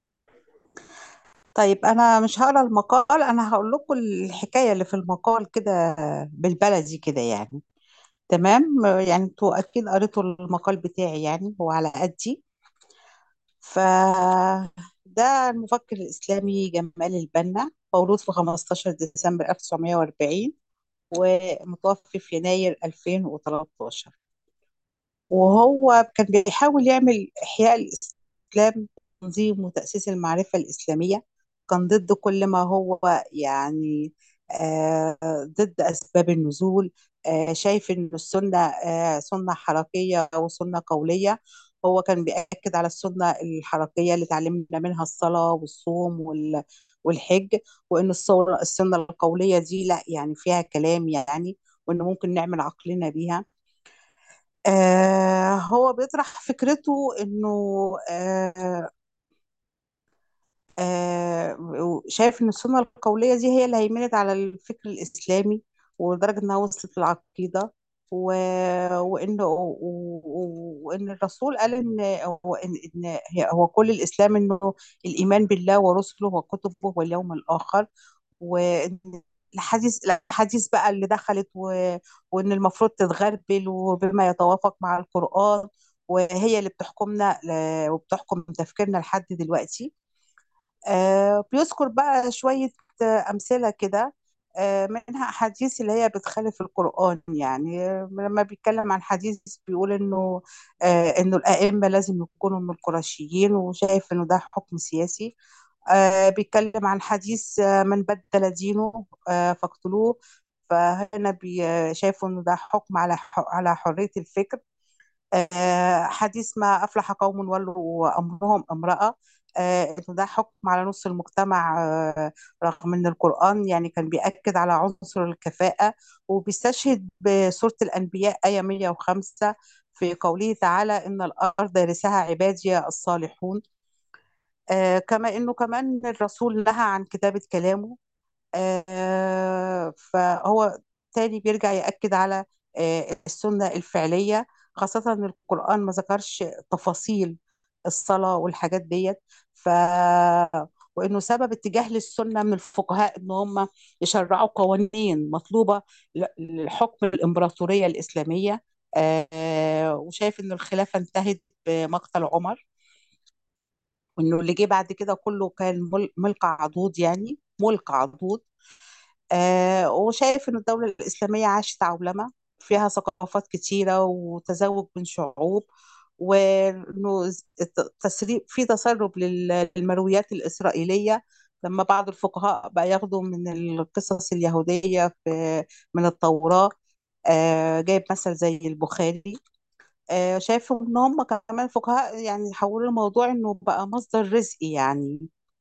طيب انا مش هقرا المقال انا هقول لكم الحكايه اللي في المقال كده بالبلدي كده يعني تمام يعني انتوا اكيد قريتوا المقال بتاعي يعني هو على قدي ف ده المفكر الاسلامي جمال البنا مولود في 15 ديسمبر 1940 ومتوفي في يناير 2013 وهو كان بيحاول يعمل إحياء الإسلام تنظيم وتأسيس المعرفة الإسلامية كان ضد كل ما هو يعني آه، ضد أسباب النزول آه، شايف إن السنة آه، سنة حركية أو سنة قولية هو كان بيأكد على السنة الحركية اللي اتعلمنا منها الصلاة والصوم وال- والحج وإن الصورة- السنة القولية دي لا يعني فيها كلام يعني وإن ممكن نعمل عقلنا بيها آه هو بيطرح فكرته انه آه آه شايف ان السنة القولية دي هي اللي هيمنت على الفكر الاسلامي ولدرجة انها وصلت للعقيدة و... وان و... و... وان الرسول قال ان هو ان إن هي- هو كل الاسلام انه الايمان بالله ورسله وكتبه واليوم الاخر وان الحديث الحديث بقى اللي دخلت و... وان المفروض تتغربل وبما يتوافق مع القرآن وهي اللي بتحكمنا ل- وبتحكم تفكيرنا لحد دلوقتي آه بيذكر بقى شوية آه أمثلة كده آه منها أحاديث اللي هي بتخالف القرآن يعني آه لما بيتكلم عن حديث بيقول إنه آه إنه الأئمة لازم يكونوا من القرشيين وشايف إنه ده حكم سياسي آه بيتكلم عن حديث آه من بدل دينه آه فاقتلوه فهنا بي- شايفوا إنه ده حكم على ح- على حرية الفكر آه، حديث ما أفلح قوم ولوا أمرهم امرأة آه، إنه ده حكم على نص المجتمع آه، رغم إن القرآن يعني كان بيأكد على عنصر الكفاءة وبيستشهد بسورة الأنبياء آية 105 في قوله تعالى إن الأرض يرثها عبادي الصالحون آه، كما إنه كمان الرسول نهى عن كتابة كلامه آه، فهو تاني بيرجع يأكد على آه، السنة الفعلية خاصة إن القرآن ما ذكرش تفاصيل الصلاة والحاجات ديت ف وإنه سبب اتجاه للسنة من الفقهاء إن هم يشرعوا قوانين مطلوبة ل- لحكم الإمبراطورية الإسلامية آه، وشايف إن الخلافة انتهت بمقتل عمر وإنه اللي جه بعد كده كله كان مل- ملك عضوض يعني ملك عضوض آه وشايف إن الدولة الإسلامية عاشت عولمة فيها ثقافات كتيرة وتزوج من شعوب وإنه الت- تسريب في تسرب لل- للمرويات الإسرائيلية لما بعض الفقهاء بقى ياخدوا من القصص اليهودية في من التوراة آه جايب مثل زي البخاري آه شايف إن هم كمان فقهاء يعني حولوا الموضوع إنه بقى مصدر رزق يعني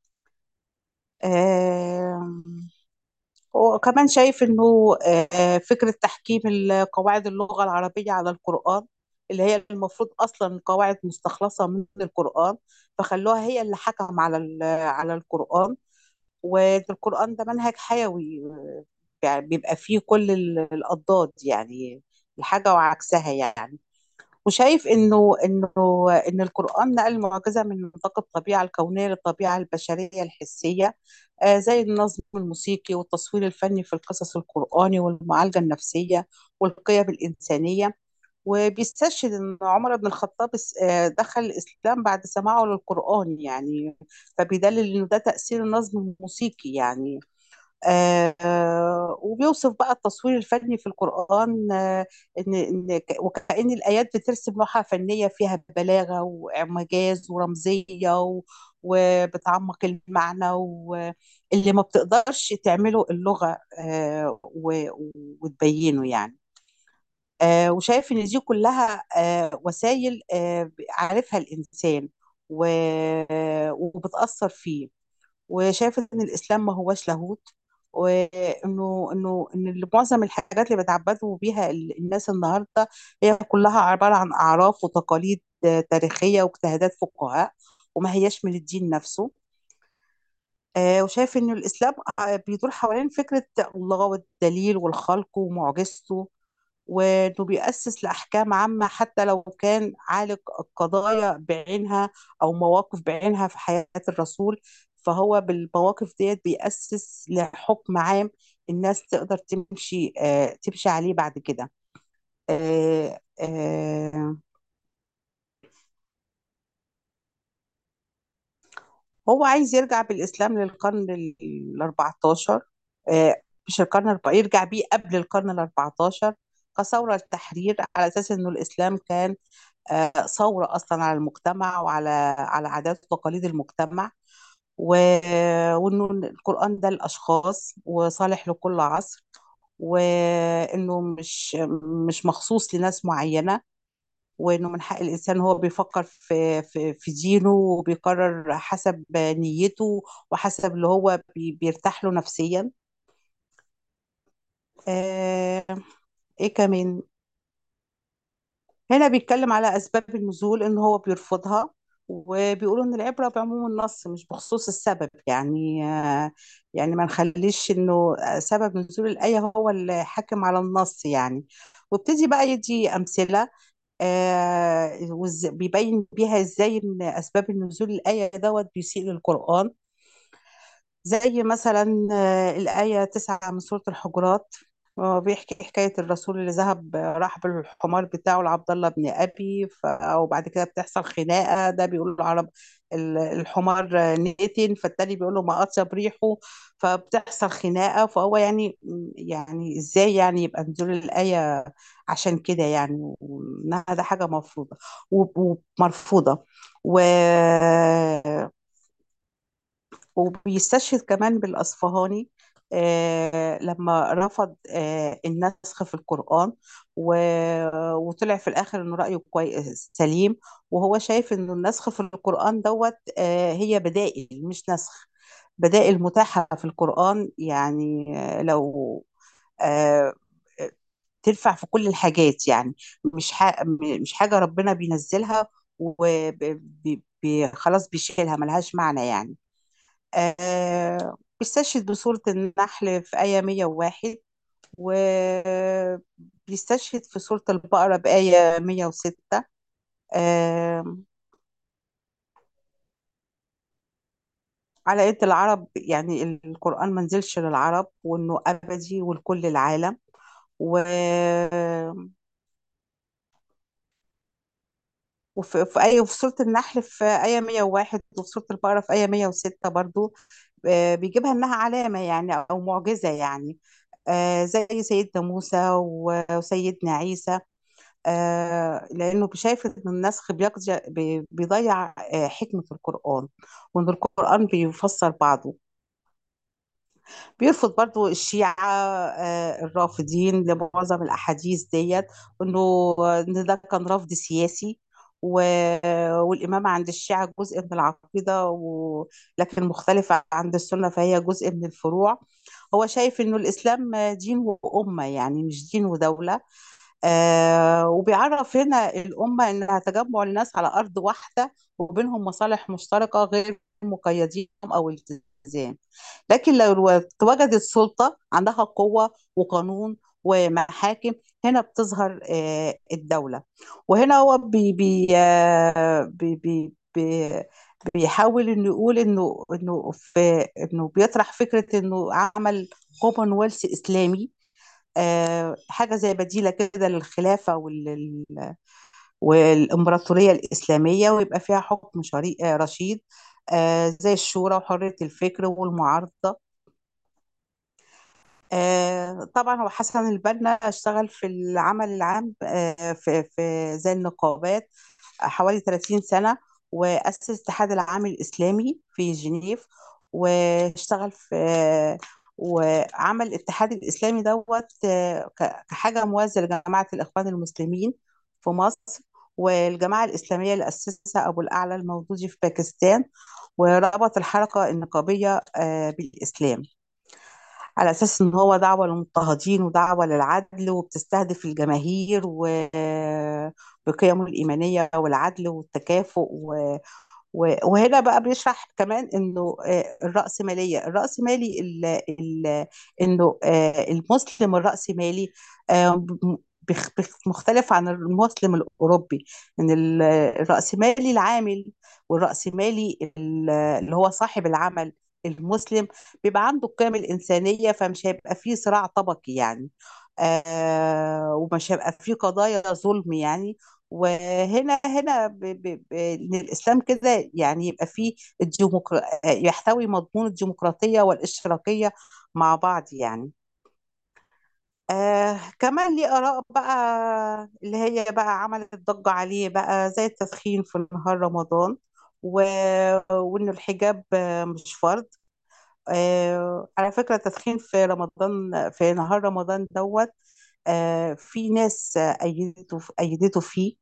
آه وكمان شايف انه آه، فكرة تحكيم ال- قواعد اللغة العربية على القرآن اللي هي المفروض اصلا قواعد مستخلصة من القرآن فخلوها هي اللي حكم على ال- على القرآن والقرآن ده منهج حيوي آه، يعني بيبقى فيه كل ال- الأضداد يعني الحاجة وعكسها يعني وشايف انه انه ان القرآن نقل معجزة من نطاق الطبيعة الكونية للطبيعة البشرية الحسية آه، زي النظم الموسيقي والتصوير الفني في القصص القرآني والمعالجة النفسية والقيم الإنسانية وبيستشهد ان عمر بن الخطاب اس- آه، دخل الإسلام بعد سماعه للقرآن يعني فبيدلل انه ده تأثير النظم الموسيقي يعني آه وبيوصف بقى التصوير الفني في القرآن آه إن إن ك- وكأن الآيات بترسم لوحة فنية فيها بلاغة وإعجاز ورمزية و- وبتعمق المعنى واللي ما بتقدرش تعمله اللغة آه و- وتبينه يعني آه وشايف إن دي كلها آه وسائل آه عارفها الإنسان و- وبتأثر فيه وشايف ان الاسلام ما هوش لاهوت وانه انه ان اللي معظم الحاجات اللي بيتعبدوا بيها ال- الناس النهارده هي كلها عباره عن اعراف وتقاليد آه، تاريخيه واجتهادات فقهاء وما هياش من الدين نفسه آه، وشايف ان الاسلام آه، بيدور حوالين فكره الله والدليل والخلق ومعجزته وانه بيأسس لأحكام عامة حتى لو كان عالج قضايا بعينها أو مواقف بعينها في حياة الرسول فهو بالمواقف ديت بيأسس لحكم عام الناس تقدر تمشي آه تمشي عليه بعد كده آه آه هو عايز يرجع بالإسلام للقرن ال 14 آه مش القرن الربع- يرجع بيه قبل القرن ال 14 كثورة التحرير على أساس إنه الإسلام كان آه، ثورة أصلا على المجتمع وعلى على عادات وتقاليد المجتمع و- وإنه القرآن ده الأشخاص وصالح لكل عصر وإنه مش مش مخصوص لناس معينة وإنه من حق الإنسان هو بيفكر في في في دينه وبيقرر حسب نيته وحسب اللي هو بي- بيرتاح له نفسيا آه، إيه كمان هنا بيتكلم على أسباب النزول إن هو بيرفضها وبيقولوا إن العبرة بعموم النص مش بخصوص السبب يعني آه، يعني ما نخليش إنه سبب نزول الآية هو اللي حاكم على النص يعني وابتدي بقى يدي أمثلة آه، وإز- بيبين بيها إزاي إن أسباب النزول الآية دوت بيسيء للقرآن زي مثلا آه، الآية تسعة من سورة الحجرات هو بيحكي حكاية الرسول اللي ذهب آه، راح بالحمار بتاعه لعبد الله بن أبي ف... وبعد كده بتحصل خناقة ده بيقول له عرب ال- الحمار آه، نتن فالتاني بيقول له ما أطيب ريحه فبتحصل خناقة فهو يعني يعني إزاي يعني يبقى نزول الآية عشان كده يعني وإنها ده حاجة مفروضة و- ومرفوضة و وبيستشهد كمان بالأصفهاني آه، لما رفض آه، النسخ في القرآن و- وطلع في الآخر إنه رأيه كويس سليم وهو شايف إنه النسخ في القرآن دوت آه، هي بدائل مش نسخ بدائل متاحة في القرآن يعني آه، لو آه، تنفع في كل الحاجات يعني مش ح... مش حاجة ربنا بينزلها وخلاص بيشيلها ملهاش معنى يعني آه بيستشهد بسورة النحل في آية 101 وبيستشهد في سورة البقرة بآية 106 آه على إن العرب يعني القرآن ما نزلش للعرب وإنه أبدي ولكل العالم و وفي في آية في سورة النحل في آية 101 وفي سورة البقرة في آية 106 برضو آه، بيجيبها إنها علامة يعني أو معجزة يعني آه، زي سيدنا موسى و- وسيدنا عيسى آه، لأنه شايف إن النسخ بيقضي بي- بيضيع آه، حكمة القرآن وإن القرآن بيفسر بعضه بيرفض برضو الشيعة آه، الرافضين لمعظم الأحاديث ديت وإنه إن ده كان رفض سياسي و- والإمامة عند الشيعة جزء من العقيدة و... لكن مختلفة عند السنة فهي جزء من الفروع هو شايف إنه الإسلام دين وأمة يعني مش دين ودولة آه وبيعرف هنا الأمة إنها تجمع الناس على أرض واحدة وبينهم مصالح مشتركة غير مقيدين أو التزام لكن لو اتوجدت سلطة عندها قوة وقانون ومحاكم هنا بتظهر آه، الدولة وهنا هو بي بي آه، بي بي بي بيحاول انه يقول انه انه في انه بيطرح فكرة انه عمل كومنولث اسلامي آه، حاجة زي بديلة كده للخلافة وال والإمبراطورية الإسلامية ويبقى فيها حكم شري... آه، رشيد آه، زي الشورى وحرية الفكر والمعارضة آه، طبعا هو حسن البنا اشتغل في العمل العام آه، في في زي النقابات آه، حوالي 30 سنة وأسس الاتحاد العام الإسلامي في جنيف واشتغل في وعمل الاتحاد الإسلامي دوت آه، ك- كحاجة موازية لجماعة الإخوان المسلمين في مصر والجماعة الإسلامية اللي أسسها أبو الأعلى الموجودي في باكستان وربط الحركة النقابية آه، بالإسلام على أساس إن هو دعوة للمضطهدين ودعوة للعدل وبتستهدف الجماهير وبقيمه الإيمانية والعدل والتكافؤ و... و- وهنا بقى بيشرح كمان انه آه، الرأسمالية الرأسمالي ال ال انه آه، المسلم الرأسمالي آه، ب- بخ- بخ- مختلف عن المسلم الأوروبي ان ال- الرأسمالي العامل والرأسمالي ال- اللي هو صاحب العمل المسلم بيبقى عنده القيم الإنسانية فمش هيبقى فيه صراع طبقي يعني آه ومش هيبقى فيه قضايا ظلم يعني وهنا هنا ب ب ب إن الإسلام كده يعني يبقى فيه الديمقرا... يحتوي مضمون الديمقراطية والاشتراكية مع بعض يعني آه كمان ليه آراء بقى اللي هي بقى عملت ضجة عليه بقى زي التدخين في نهار رمضان و... وإن الحجاب آه، مش فرض آه على فكرة التدخين في رمضان في نهار رمضان دوت آه في ناس آه، أيدته أيدته فيه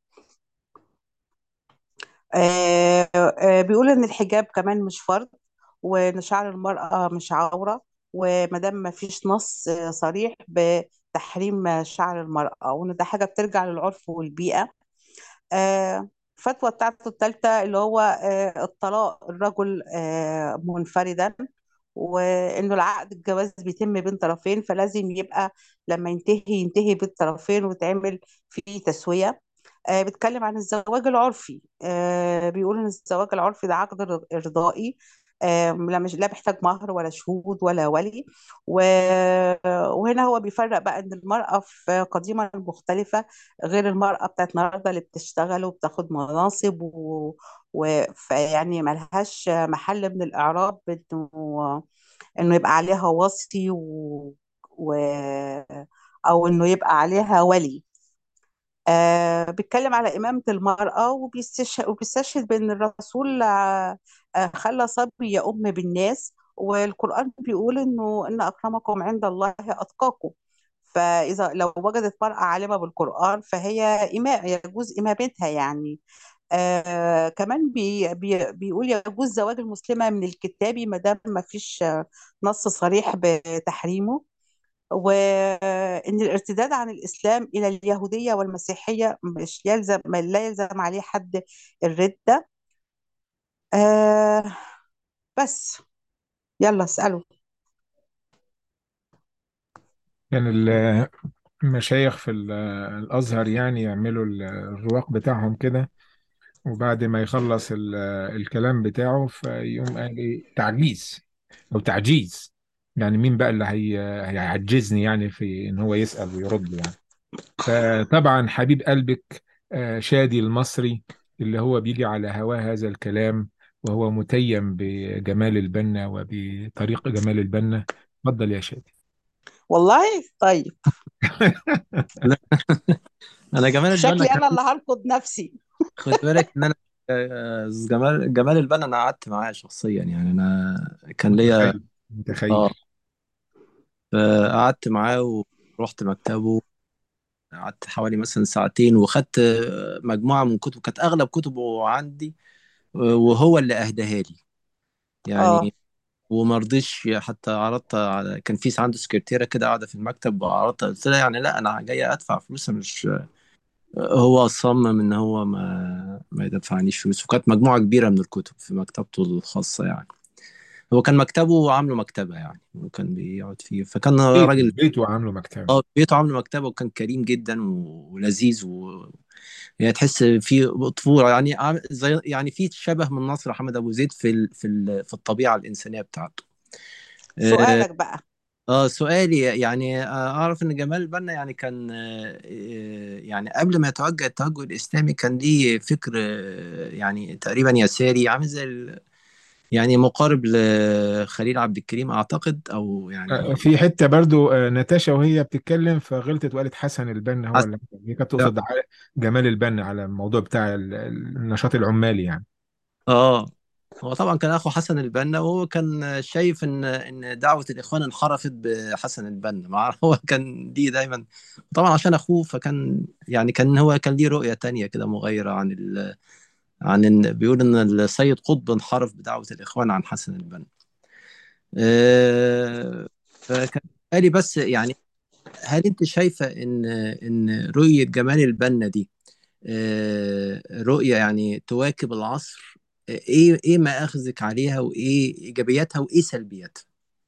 آه، آه، بيقول ان الحجاب كمان مش فرض وان شعر المرأة مش عورة وما دام ما فيش نص آه، صريح بتحريم آه، شعر المرأة وان ده حاجة بترجع للعرف والبيئة آه، الفتوى بتاعته الثالثة اللي هو آه، الطلاق الرجل آه، منفردا وانه العقد الجواز بيتم بين طرفين فلازم يبقى لما ينتهي ينتهي بالطرفين ويتعمل فيه تسوية آه، بيتكلم عن الزواج العرفي آه، بيقول ان الزواج العرفي ده عقد ر- ارضائي آه، لا مش لا محتاج مهر ولا شهود ولا ولي و- وهنا هو بيفرق بقى ان المرأة في قديمة مختلفة غير المرأة بتاعت النهارده اللي بتشتغل وبتاخد مناصب و... و... فيعني ملهاش محل من الإعراب انه انه يبقى عليها وصي و... و... او انه يبقى عليها ولي آه بيتكلم على إمامة المرأة وبيستشهد, وبيستشهد بأن الرسول آه آه، خلى صبي يؤم بالناس والقرآن بيقول إنه إن أكرمكم عند الله أتقاكم فإذا لو وجدت مرأة عالمة بالقرآن فهي إماء يجوز إمامتها يعني آه كمان بي بي بيقول يجوز زواج المسلمة من الكتابي ما دام ما فيش آه، نص صريح بتحريمه وإن الارتداد عن الإسلام إلى اليهودية والمسيحية مش يلزم ما لا يلزم عليه حد الردة آه بس يلا اسألوا كان ال- المشايخ في ال- الأزهر يعني يعملوا ال- الرواق بتاعهم كده وبعد ما يخلص ال- الكلام بتاعه فيقوم قال إيه تعجيز أو تعجيز يعني مين بقى اللي هي هيعجزني يعني في إن هو يسأل ويرد يعني فطبعا حبيب قلبك آه، شادي المصري اللي هو بيجي على هواه هذا الكلام وهو متيم بجمال البنا وبطريق جمال البنا اتفضل يا شادي والله طيب لا انا جمال البنا شكلي كان أنا اللي هركض نفسي خد بالك ان انا آه، جمال جمال البنا انا قعدت معاه شخصيا يعني انا كان ليا متخيل متخيل اه قعدت معاه ورحت مكتبه قعدت حوالي مثلا ساعتين وخدت آه، مجموعة من كتب كانت أغلب كتبه عندي آه، وهو اللي أهداها لي اه يعني وما رضيش حتى عرضت على كان في عنده سكرتيرة كده قاعدة في المكتب وعرضت قلت لها يعني لا أنا جاي أدفع فلوس مش هو صمم إن هو ما ما يدفعنيش فلوس وكانت مجموعة كبيرة من الكتب في مكتبته الخاصة يعني هو كان مكتبه عامله مكتبة يعني وكان بيقعد فيه فكان بيته راجل بيته عامله مكتبة اه بيته عامله مكتبة وكان كريم جدا و- ولذيذ و... يعني تحس في طفولة يعني عام- زي يعني في شبه من ناصر محمد أبو زيد في ال... في ال... في الطبيعة الإنسانية بتاعته اه سؤالك بقى آه، سؤالي يعني آه، أعرف إن جمال البنا يعني كان آه، آه، يعني قبل ما يتوجه التوجه الإسلامي كان ليه فكر آه، يعني تقريبا يساري عامل زي ال... يعني مقارب لخليل عبد الكريم أعتقد أو آه، يعني في حتة برضو آه، ناتاشا وهي بتتكلم فغلطت وقالت حسن البنا هو حس... اللي هي كانت تقصد على جمال البنا على الموضوع بتاع ال- ال- النشاط العمالي يعني اه هو طبعا كان اخو حسن البنا وهو كان شايف ان ان دعوه الاخوان انحرفت بحسن البنا مع هو كان دي دايما طبعا عشان اخوه فكان يعني كان هو كان ليه رؤيه تانية كده مغايره عن ال... عن إن بيقول ان السيد قطب انحرف بدعوه الاخوان عن حسن البنا آه، فكان قالي بس يعني هل انت شايفه ان ان رؤيه جمال البنا دي آه، رؤية يعني تواكب العصر آه، ايه ايه ما اخذك عليها وايه ايجابياتها وايه سلبياتها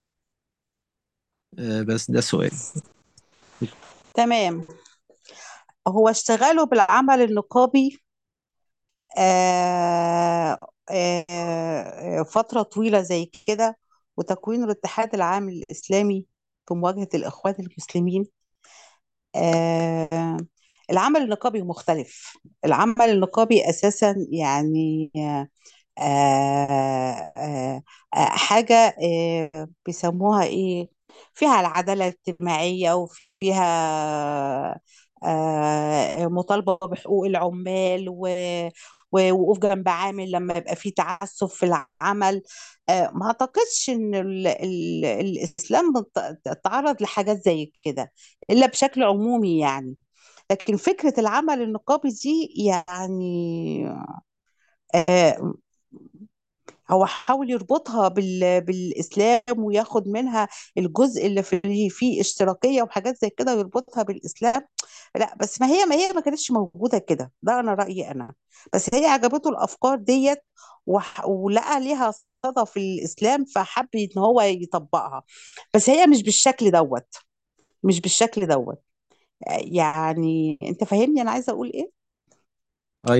آه، بس ده سؤال تمام هو اشتغاله بالعمل النقابي آه آه فترة طويلة زي كده وتكوين الاتحاد العام الإسلامي في مواجهة الإخوان المسلمين آه العمل النقابي مختلف العمل النقابي أساسا يعني آه آه آه حاجة آه بيسموها إيه فيها العدالة الاجتماعية وفيها آه مطالبة بحقوق العمال و ووقوف جنب عامل لما يبقى فيه تعسف في العمل آه ما أعتقدش إن ال ال الإسلام تعرض لحاجات زي كده إلا بشكل عمومي يعني لكن فكرة العمل النقابي دي يعني آه هو حاول يربطها بال... بالإسلام وياخد منها الجزء اللي في فيه اشتراكية وحاجات زي كده ويربطها بالإسلام لا بس ما هي ما هي ما كانتش موجودة كده ده أنا رأيي أنا بس هي عجبته الأفكار ديت وح... ولقى ليها صدى في الإسلام فحب إن هو يطبقها بس هي مش بالشكل دوت مش بالشكل دوت يعني أنت فاهمني أنا عايزة أقول إيه؟ اي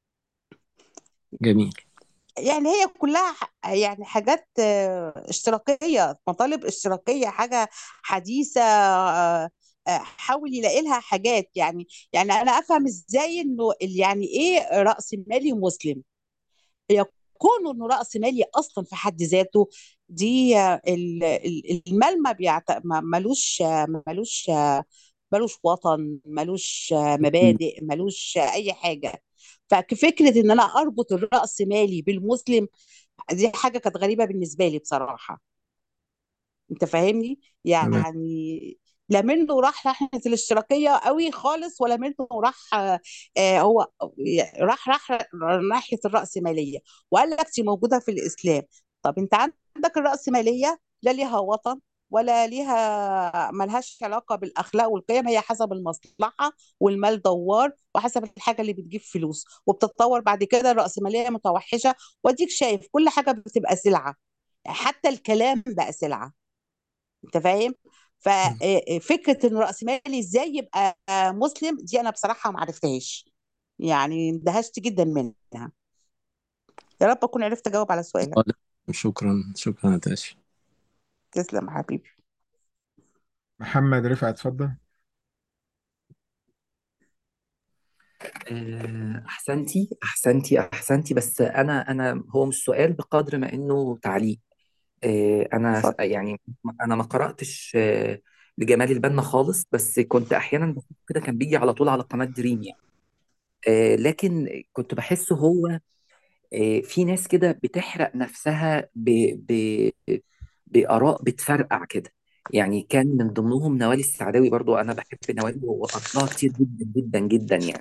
جميل يعني هي كلها ح- يعني حاجات آه، اشتراكية مطالب اشتراكية حاجة حديثة آه، آه، حاول يلاقي لها حاجات يعني يعني أنا أفهم إزاي إنه ال- يعني إيه رأس مالي مسلم يكون إنه رأس مالي أصلا في حد ذاته دي آه، ال- ال- المال ما بيعت... ما- ملوش آه، ملوش آه، ملوش وطن ملوش آه، مبادئ ملوش آه، أي حاجة ففكرة إن أنا أربط الرأس مالي بالمسلم دي حاجة كانت غريبة بالنسبة لي بصراحة انت فاهمني تمام يعني لا منه راح ناحيه الاشتراكيه قوي خالص ولا منه راح آه آه، هو راح راح ناحيه الراسماليه وقال لك دي موجوده في الاسلام طب انت عندك الراسماليه لا ليها وطن ولا ليها ملهاش علاقه بالاخلاق والقيم هي حسب المصلحه والمال دوار وحسب الحاجه اللي بتجيب فلوس وبتتطور بعد كده الراسماليه متوحشه واديك شايف كل حاجه بتبقى سلعه حتى الكلام بقى سلعه انت فاهم ففكره ان راسمالي ازاي يبقى مسلم دي انا بصراحه ما عرفتهاش يعني اندهشت جدا منها يا رب اكون عرفت اجاوب على سؤالك آه، لا. شكرا شكرا يا تاشي تسلم يا حبيبي محمد رفعت اتفضل آه، احسنتي احسنتي احسنتي بس انا انا هو مش سؤال بقدر ما انه تعليق آه، انا اتفضل يعني انا ما قراتش آه، لجمال البنا خالص بس كنت احيانا بشوف كده كان بيجي على طول على قناه دريم يعني آه، لكن كنت بحسه هو آه، في ناس كده بتحرق نفسها ب... ب... بآراء بتفرقع كده يعني كان من ضمنهم نوال السعداوي برضو أنا بحب نوال وقرأتها كتير جدا جدا جدا يعني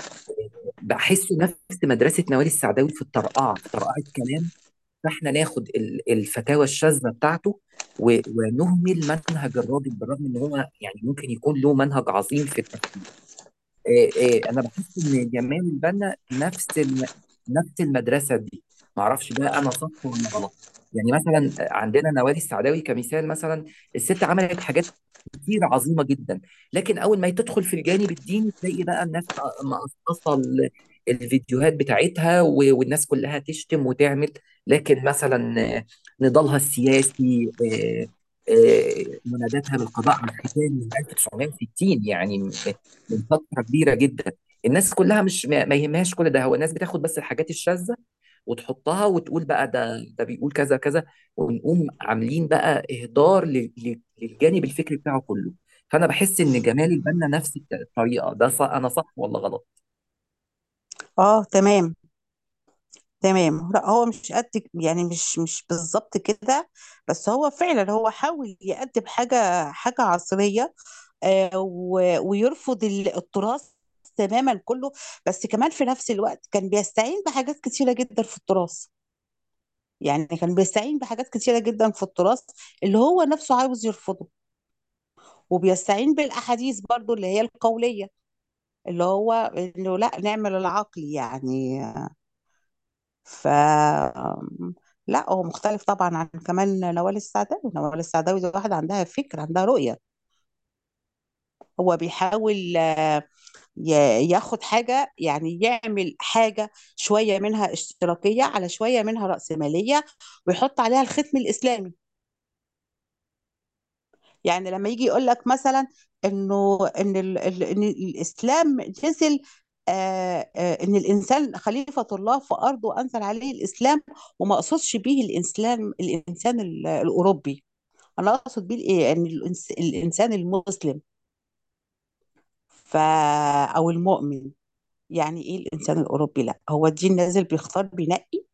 بحسه نفس مدرسة نوال السعداوي في الطرقعة في طرقعة كلام فاحنا ناخد ال- الفتاوى الشاذة بتاعته و- ونهمل منهج الراجل بالرغم ان هو يعني ممكن يكون له منهج عظيم في التفكير إيه إيه انا بحس ان جمال البنا نفس الم... نفس المدرسه دي ما اعرفش بقى انا صح ولا غلط يعني مثلا عندنا نوال السعداوي كمثال مثلا الست عملت حاجات كتير عظيمه جدا لكن اول ما تدخل في الجانب الديني تلاقي بقى الناس مقصصه ال- الفيديوهات بتاعتها و- والناس كلها تشتم وتعمل لكن مثلا آه، نضالها السياسي آه، آه، مناداتها بالقضاء على الختان من 1960 يعني من فتره كبيره جدا الناس كلها مش ما ما يهمهاش كل ده هو الناس بتاخد بس الحاجات الشاذه وتحطها وتقول بقى ده ده بيقول كذا كذا ونقوم عاملين بقى اهدار لل- لل- للجانب الفكري بتاعه كله فانا بحس ان جمال البنا نفس الطريقه ده صح انا صح ولا غلط اه تمام تمام لا هو مش قد يعني مش مش بالظبط كده بس هو فعلا هو حاول يقدم حاجة حاجة عصرية آه و- ويرفض ال- التراث تماما كله بس كمان في نفس الوقت كان بيستعين بحاجات كتيرة جدا في التراث يعني كان بيستعين بحاجات كتيرة جدا في التراث اللي هو نفسه عاوز يرفضه وبيستعين بالأحاديث برضو اللي هي القولية اللي هو انه لا نعمل العقل يعني ف لا هو مختلف طبعا عن كمان نوال السعداوي نوال السعداوي دي واحدة عندها فكر عندها رؤية هو بيحاول آه، ي- ياخد حاجة يعني يعمل حاجة شوية منها اشتراكية على شوية منها رأسمالية ويحط عليها الختم الإسلامي يعني لما يجي يقول لك مثلا انه ان ال ال ان الاسلام نزل آه آه ان الانسان خليفه الله في ارضه وانزل عليه الاسلام وما اقصدش به الانسان الانسان ال- الاوروبي انا اقصد بيه الايه ان الإنس الانسان المسلم ف او المؤمن يعني ايه الانسان الاوروبي لا هو الدين نازل بيختار بينقي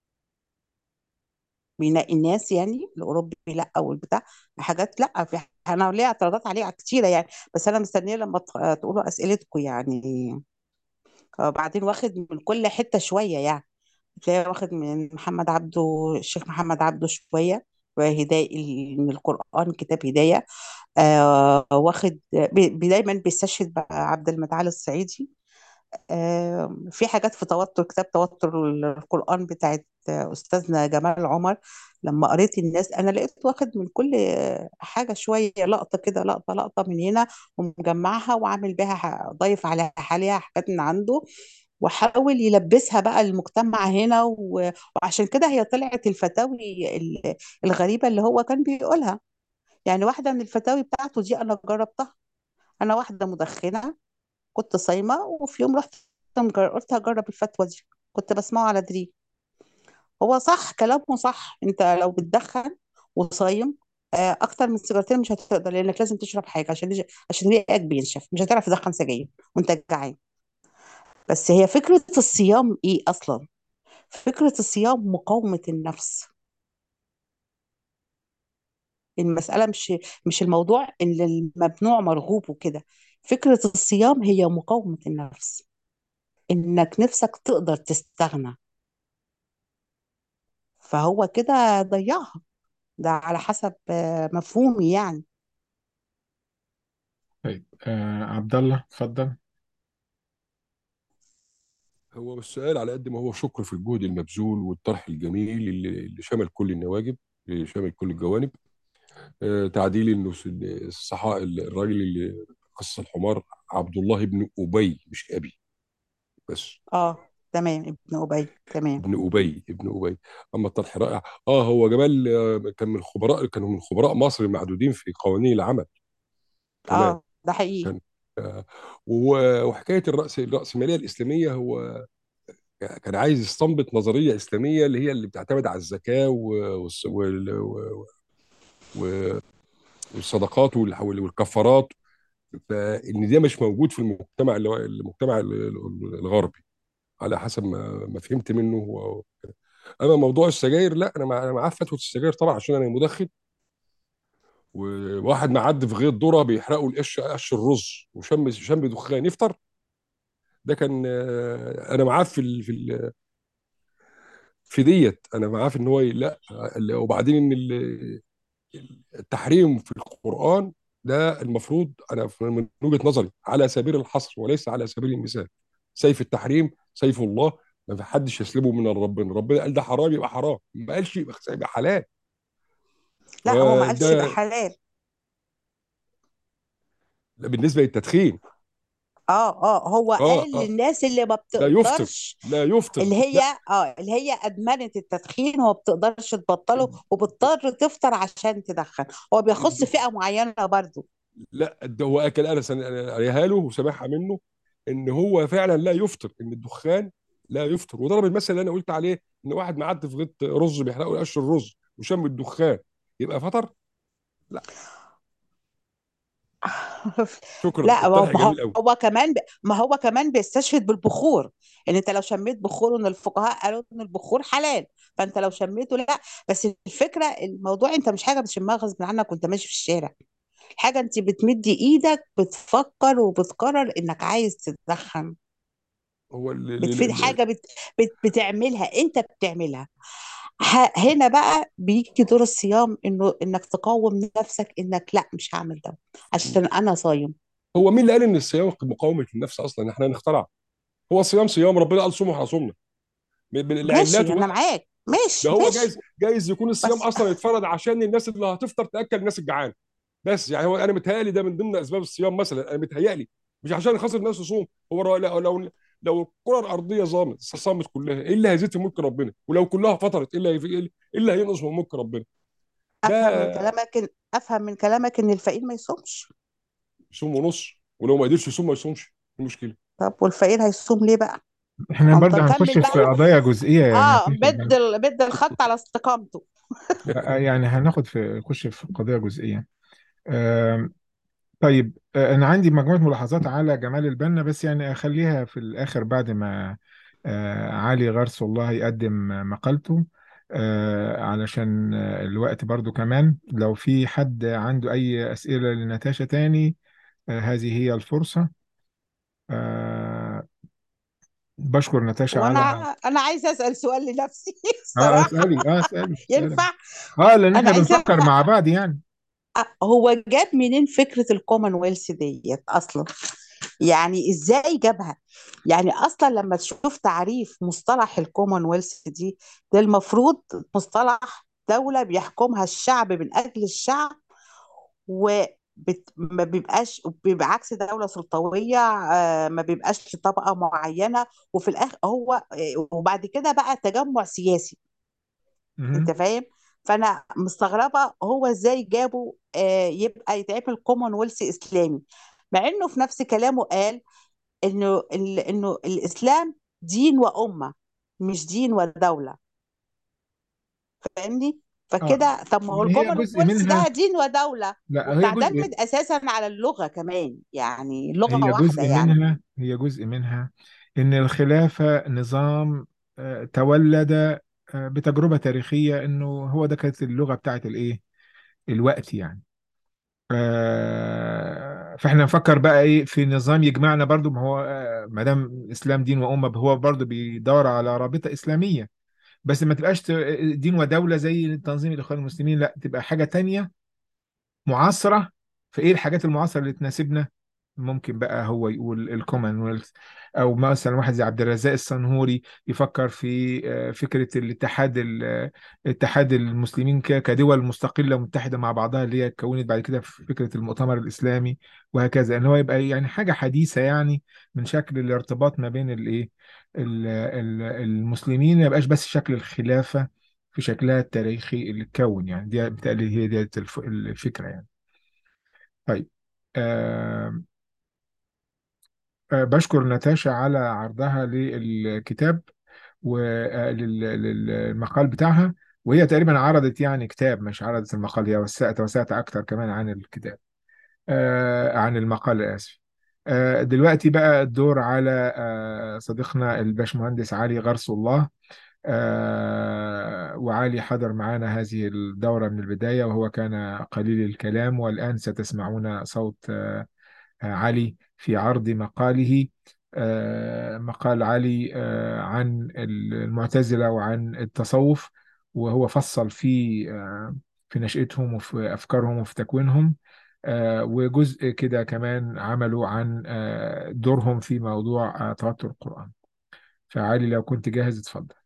بينقي الناس يعني الاوروبي لا او البتاع حاجات لا في انا ليا اعتراضات عليه كتيره يعني بس انا مستنيه لما ت- تقولوا اسئلتكم يعني آه، بعدين واخد من كل حته شويه يعني تلاقي واخد من محمد عبده الشيخ محمد عبده شويه وهداية من القرآن كتاب هداية آه واخد بي- بي- دايما بيستشهد بعبد المتعال الصعيدي آه، في حاجات في توتر كتاب توتر القرآن بتاعت آه، أستاذنا جمال عمر لما قريت الناس أنا لقيت واخد من كل آه، حاجة شوية لقطة كده لقطة لقطة من هنا ومجمعها وعامل بها ح- ضايف على عليها حاجات من عنده وحاول يلبسها بقى المجتمع هنا و- وعشان كده هي طلعت الفتاوي ال- الغريبة اللي هو كان بيقولها يعني واحدة من الفتاوي بتاعته دي أنا جربتها أنا واحدة مدخنة كنت صايمة وفي يوم رحت مجر- قلت هجرب الفتوى دي كنت بسمعه على دريم هو صح كلامه صح انت لو بتدخن وصايم آه، اكتر من سيجارتين مش هتقدر لانك لازم تشرب حاجه عشان يج- عشان ريقك بينشف مش هتعرف تدخن سجاير وانت جعان بس هي فكره الصيام ايه اصلا فكره الصيام مقاومه النفس المسألة مش مش الموضوع ان الممنوع مرغوب وكده فكرة الصيام هي مقاومة النفس انك نفسك تقدر تستغنى فهو كده ضيعها ده على حسب آه، مفهومي يعني طيب آه عبد الله اتفضل هو السؤال على قد ما هو شكر في الجهد المبذول والطرح الجميل اللي, اللي شمل كل النواجب اللي شمل كل الجوانب آه، تعديل انه الصحاء الراجل اللي قص الحمار عبد الله بن ابي مش ابي بس اه تمام ابن أبي تمام ابن ابي ابن ابي اما الطرح رائع اه هو جمال آه، كان من خبراء كانوا من خبراء مصر المعدودين في قوانين العمل كمان اه ده حقيقي كان آه، و- وحكايه الراس الراسماليه الاسلاميه هو كان عايز يستنبط نظريه اسلاميه اللي هي اللي بتعتمد على الزكاه و- والص- وال- و- و- والصدقات وال- والكفارات فان ده مش موجود في المجتمع اللي هو المجتمع ال- ال- الغربي على حسب ما ما فهمت منه هو اما موضوع السجاير لا انا مع- انا معاه فتوى السجاير طبعا عشان انا مدخن وواحد معدي في غيط ذره بيحرقوا القش قش الرز وشم شم دخان يفطر ده كان آه، انا معاه في ال- في ال- في ديت انا معاه في ان هو ي- لا ال- وبعدين ان ال- التحريم في القران ده المفروض انا في- من وجهه نظري على سبيل الحصر وليس على سبيل المثال سيف التحريم سيف الله ما في حدش يسلبه من ربنا ربنا قال ده حرام يبقى حرام ما قالش يبقى يبقى حلال لا هو ما قالش يبقى فده حلال ده بالنسبه للتدخين اه اه هو اه قال اه للناس اللي ما لا يفطر بتقدرش لا يفطر اللي هي لا اه اللي هي ادمنت التدخين وما بتقدرش تبطله وبتضطر تفطر عشان تدخن هو بيخص فئة معينة برضو لا ده هو اكل انا سن- أنا قاريها له وسامعها منه ان هو فعلا لا يفطر ان الدخان لا يفطر وضرب المثل اللي انا قلت عليه ان واحد معدي في غيط رز بيحرقوا قش الرز وشم الدخان يبقى فطر لا شكرا لا هو الطرح ما جميل قوي هو كمان ب... ما هو كمان بيستشهد بالبخور ان انت لو شميت بخور ان الفقهاء قالوا ان البخور حلال فانت لو شميته لا بس الفكره الموضوع انت مش حاجه بتشمها غصب عنك وانت ماشي في الشارع حاجه انت بتمد ايدك بتفكر وبتقرر انك عايز تدخن هو ال- ال- بتفيد ال- حاجه بت... بت... بتعملها انت بتعملها ه... هنا بقى بيجي دور الصيام انه انك تقاوم نفسك انك لا مش هعمل ده عشان انا صايم هو مين اللي قال ان الصيام مقاومه النفس اصلا احنا نخترع هو الصيام صيام ربنا قال صوموا احنا صومنا ب- ب- ماشي لعلاته انا بقى معاك ده ماشي هو ماشي جايز جايز يكون الصيام بس اصلا يتفرض عشان الناس اللي هتفطر تاكل الناس الجعانه بس يعني هو انا متهيألي ده من ضمن اسباب الصيام مثلا انا متهيألي مش عشان خاطر الناس تصوم هو لو لو لو, لو الكره الارضيه صامت صامت كلها ايه اللي هيزيد في ملك ربنا ولو كلها فطرت ايه اللي هيف- ايه اللي هينقص من ملك ربنا افهم من ده كلامك إن افهم من كلامك ان الفقير ما يصومش يصوم ونص ولو ما قدرش يصوم ما يصومش إيه المشكله طب والفقير هيصوم ليه بقى احنا برضه هنكمل هنخش بقى في قضايا جزئية يعني اه هتاخد بد ال... بد الخط على استقامته يعني هناخد في نخش في قضية جزئية آم، طيب آه، أنا عندي مجموعة ملاحظات على جمال البنا بس يعني أخليها في الآخر بعد ما آه، علي غرس الله يقدم مقالته آه، علشان آه، الوقت برضو كمان لو في حد عنده أي أسئلة لنتاشا تاني آه، هذه هي الفرصة آه، بشكر نتاشا وانا على انا عايزه اسال سؤال لنفسي اه الصراحه اسألي اه اسألي اسألي ينفع اه لأن انا احنا عايزه بنفكر مع بعض يعني أ- هو جاب منين فكره الكومنولث ديت اصلا يعني ازاي جابها يعني اصلا لما تشوف تعريف مصطلح الكومنولث دي ده المفروض مصطلح دولة بيحكمها الشعب من اجل الشعب وبت... ما بيبقاش بيبقى عكس دولة سلطوية آه، ما بيبقاش لطبقة معينة وفي الآخر هو آه، وبعد كده بقى تجمع سياسي انت مهم. فاهم فانا مستغربة هو ازاي جابوا آه، يبقى يتعمل كومنولث اسلامي مع انه في نفس كلامه قال انه ال- انه الاسلام دين وامة مش دين ودولة فاهمني اه فكده طب ما هو هي جزء الكومنولث ده منها دين ودولة لا هي جزء وبتعتمد اساسا على اللغة كمان يعني لغة هي واحدة جزء يعني منها هي جزء منها إن الخلافة نظام آه، تولد آه، بتجربة تاريخية إنه هو ده كانت اللغة بتاعت الإيه؟ الوقت يعني آه، فاحنا نفكر بقى ايه في نظام يجمعنا برضو ما هو آه، ما دام الاسلام دين وامه هو برضو بيدور على رابطه اسلاميه بس ما تبقاش ت- دين ودوله زي تنظيم الاخوان المسلمين لا تبقى حاجه تانية معاصره فايه الحاجات المعاصره اللي تناسبنا ممكن بقى هو يقول الكومنولث او مثلا واحد زي عبد الرزاق السنهوري يفكر في آه، فكره الاتحاد ال- آه، اتحاد المسلمين ك- كدول مستقله متحده مع بعضها اللي هي اتكونت بعد كده في فكره المؤتمر الاسلامي وهكذا ان هو يبقى يعني حاجه حديثه يعني من شكل الارتباط ما بين الايه ال- ال- المسلمين ما يبقاش بس شكل الخلافه في شكلها التاريخي اللي اتكون يعني دي بالتالي هي دي الف- الفكره يعني طيب آه آه، بشكر ناتاشا على عرضها للكتاب وللمقال بتاعها وهي تقريبا عرضت يعني كتاب مش عرضت المقال هي وسعت وسعت أكتر كمان عن الكتاب آه، عن المقال آسف آه، دلوقتي بقى الدور على آه، صديقنا الباشمهندس علي غرس الله آه، وعلي حضر معنا هذه الدورة من البداية وهو كان قليل الكلام والآن ستسمعون صوت آه، علي في عرض مقاله آه، مقال علي آه، عن المعتزلة وعن التصوف وهو فصل في آه، في نشأتهم وفي أفكارهم وفي تكوينهم آه، وجزء كده كمان عملوا عن آه، دورهم في موضوع آه، توتر القرآن فعلي لو كنت جاهز اتفضل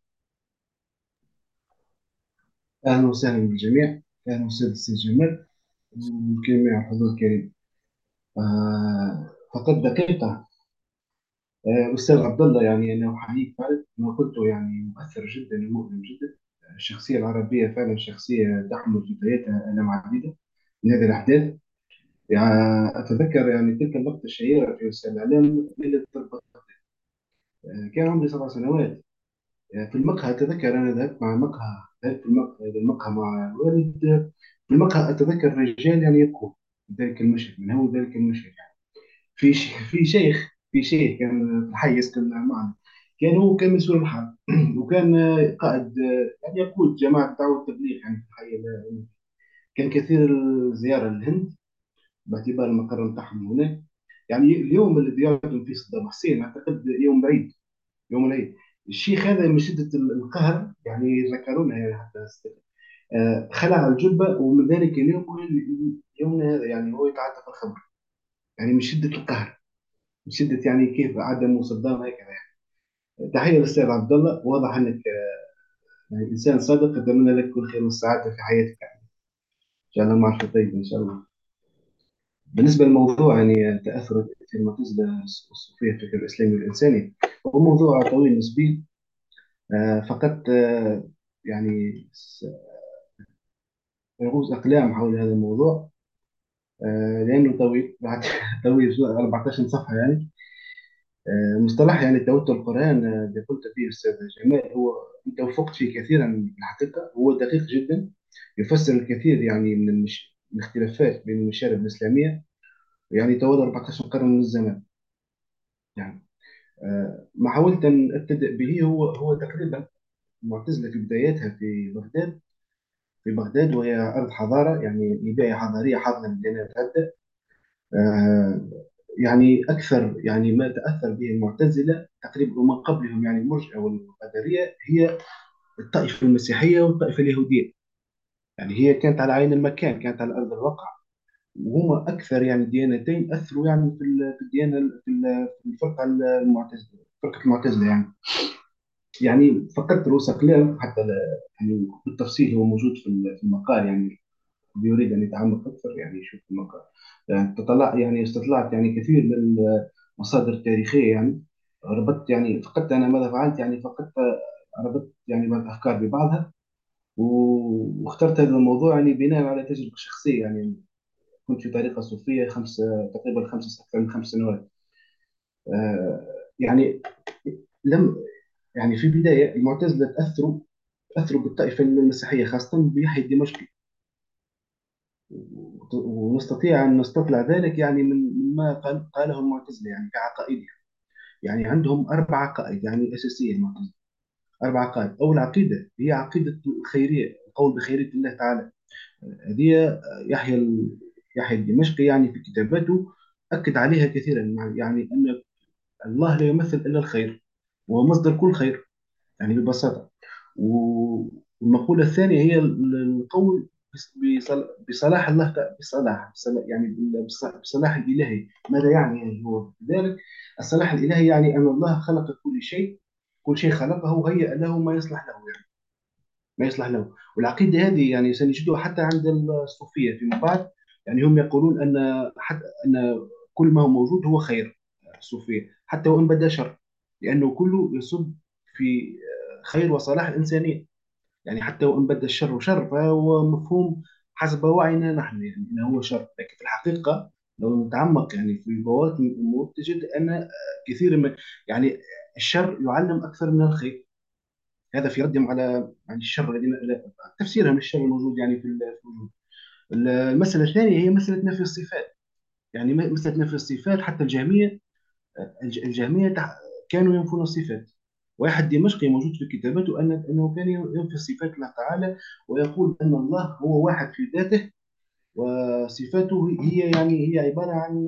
أهلا وسهلا بالجميع أهلا وسهلا أستاذ جمال والجميع الحضور الكريم آه فقد دقيقة آه أستاذ عبد الله يعني أنا أحييك فعلا ما قلته يعني مؤثر جدا ومؤلم جدا الشخصية العربية فعلا شخصية تحمل في بدايتها آلام عديدة من هذه الأحداث يعني أتذكر يعني تلك اللقطة الشهيرة في وسائل الإعلام ليلة ضربة آه كان عمري سبع سنوات في المقهى أتذكر أنا ذهبت مع المقهى ذهبت في المقهى إلى المقهى مع الوالد في المقهى أتذكر رجال يعني يبكوا في ذلك المشهد من هو ذلك المشهد يعني في ش... في شيخ في شيخ كان في الحي يسكن معنا كان هو كان مسؤول الحال وكان قائد يعني يقود جماعة دعوة التبليغ يعني في الحي ال- كان كثير الزيارة للهند باعتبار المقر نتاعهم هناك يعني اليوم الذي يعلن فيه صدام حسين أعتقد يوم بعيد يوم العيد الشيخ هذا من شدة القهر يعني ذكرونا يعني حتى آه، خلع الجبة ومن ذلك اليوم يومنا هذا يعني هو يتعاطى في الخمر يعني من شدة القهر من شدة يعني كيف عدم صدام هكذا يعني تحية للأستاذ عبد الله واضح أنك آه، يعني إنسان صادق أتمنى لك كل خير والسعادة في حياتك يعني. إن شاء الله معك طيب إن شاء الله بالنسبة للموضوع يعني تأثر في المعتزلة الصوفية في الفكر الإسلامي والإنساني هو موضوع طويل نسبيا آه، فقط آه، يعني س- رؤوس أقلام حول هذا الموضوع آه، لأنه طويل بعد طويل شوي 14 صفحة يعني آه، مصطلح يعني توتر القرآن آه، اللي قلت فيه أستاذ جمال هو أنت وفقت فيه كثيرا في الحقيقة هو دقيق جدا يفسر الكثير يعني من المش... الاختلافات بين المشارب الإسلامية يعني طوال 14 قرن من الزمان يعني آه، ما حاولت أن أبتدأ به هو هو تقريبا المعتزلة في بداياتها في بغداد في بغداد وهي أرض حضارة يعني بداية حضارية حاضنة من ديانات عدة آه، يعني أكثر يعني ما تأثر به المعتزلة تقريبا ومن قبلهم يعني المرجئة والقدرية هي الطائفة المسيحية والطائفة اليهودية يعني هي كانت على عين المكان كانت على أرض الواقع وهم أكثر يعني ديانتين أثروا يعني في ال- في الديانة في ال- في الفرقة المعتزلة فرقة المعتزلة يعني يعني فقدت رؤوس أقلام حتى لا- يعني بالتفصيل هو موجود في ال- في المقال يعني اللي يريد أن يتعمق أكثر يعني يشوف المقال يعني تطلع يعني استطلعت يعني كثير من المصادر التاريخية يعني ربطت يعني فقدت أنا ماذا فعلت يعني فقدت ربطت يعني بعض الأفكار ببعضها و- واخترت هذا الموضوع يعني بناء على تجربة شخصية يعني كنت في طريقة صوفية خمس تقريبا خمس أكثر من خمس سنوات آه، يعني لم يعني في البداية المعتزلة تأثروا تأثروا بالطائفة المسيحية خاصة بيحيى الدمشقي ونستطيع أن نستطلع ذلك يعني من ما قال قاله المعتزلة يعني كعقائدهم يعني عندهم أربع عقائد يعني أساسية المعتزلة أربع عقائد أول عقيدة هي عقيدة الخيرية القول بخيرية الله تعالى هذه يحيى ال- يحيى الدمشقي يعني في كتاباته أكد عليها كثيرا يعني أن الله لا يمثل إلا الخير وهو مصدر كل خير يعني ببساطة و- والمقولة الثانية هي ال- القول بص- بصل- بصلاح الله تع- بصلاح بصلاح- يعني بال- بص- بصلاح الإلهي ماذا يعني يعني هو ذلك الصلاح الإلهي يعني أن الله خلق كل شيء كل شيء خلقه هيأ له ما يصلح له يعني ما يصلح له والعقيدة هذه يعني سنجدها حتى عند الصوفية فيما بعد يعني هم يقولون أن حتى أن كل ما هو موجود هو خير الصوفية حتى وإن بدا شر لأنه كله يصب في خير وصلاح الإنسانية يعني حتى وإن بدا الشر شر فهو مفهوم حسب وعينا نحن يعني أنه هو شر لكن في الحقيقة لو نتعمق يعني في بواطن الأمور تجد أن كثير من يعني الشر يعلم أكثر من الخير هذا في ردهم على يعني الشر الذين تفسيرهم للشر الموجود يعني في الوجود المسألة الثانية هي مسألة نفي الصفات يعني م- مسألة نفي الصفات حتى الجهمية الج- الجهمية تح- كانوا ينفون الصفات واحد دمشقي موجود في كتاباته أن أنه كان ينفي صفات الله تعالى ويقول أن الله هو واحد في ذاته وصفاته هي يعني هي عبارة عن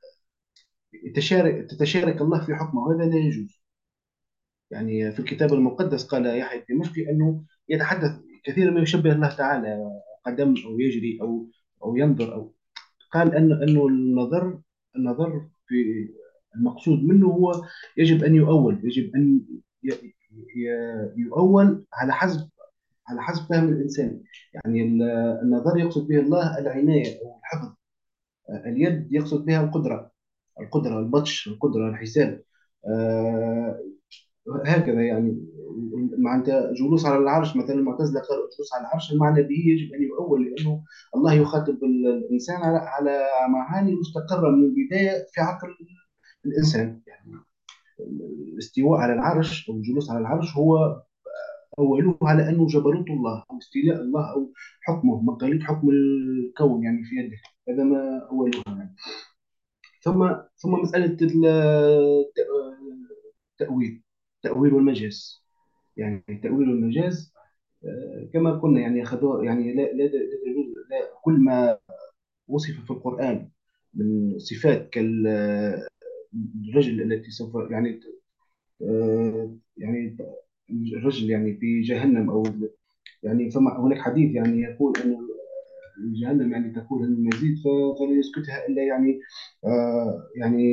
تشارك تتشارك الله في حكمه وهذا لا يجوز يعني في الكتاب المقدس قال يحيى الدمشقي أنه يتحدث كثيرا ما يشبه الله تعالى قدم أو يجري أو أو ينظر أو قال أن أنه النظر النظر في المقصود منه هو يجب أن يؤول يجب أن ي- ي- يؤول على حسب على حسب فهم الإنسان يعني ال- النظر يقصد به الله العناية أو الحفظ اليد يقصد بها القدرة القدرة البطش القدرة الحساب آه، هكذا يعني معناتها جلوس على العرش مثلا المعتزله قالوا الجلوس على العرش المعنى به يجب ان يؤول لانه الله يخاطب الانسان على على معاني مستقره من البدايه في عقل الانسان يعني الاستواء على العرش او الجلوس على العرش هو اوله على انه جبروت الله او استيلاء الله او حكمه مقاليد حكم الكون يعني في يده هذا ما اولها يعني. ثم ثم مساله الت- التاويل التاويل والمجاز يعني التاويل والمجاز آه، كما قلنا يعني أخذوها يعني لا لا لا يجوز لا كل ما وصف في القرآن من صفات كالرجل التي سوف يعني آه، يعني الرجل يعني في جهنم أو يعني فما هناك حديث يعني يقول أن جهنم يعني تقول المزيد ف- فلا يسكتها إلا يعني آه، يعني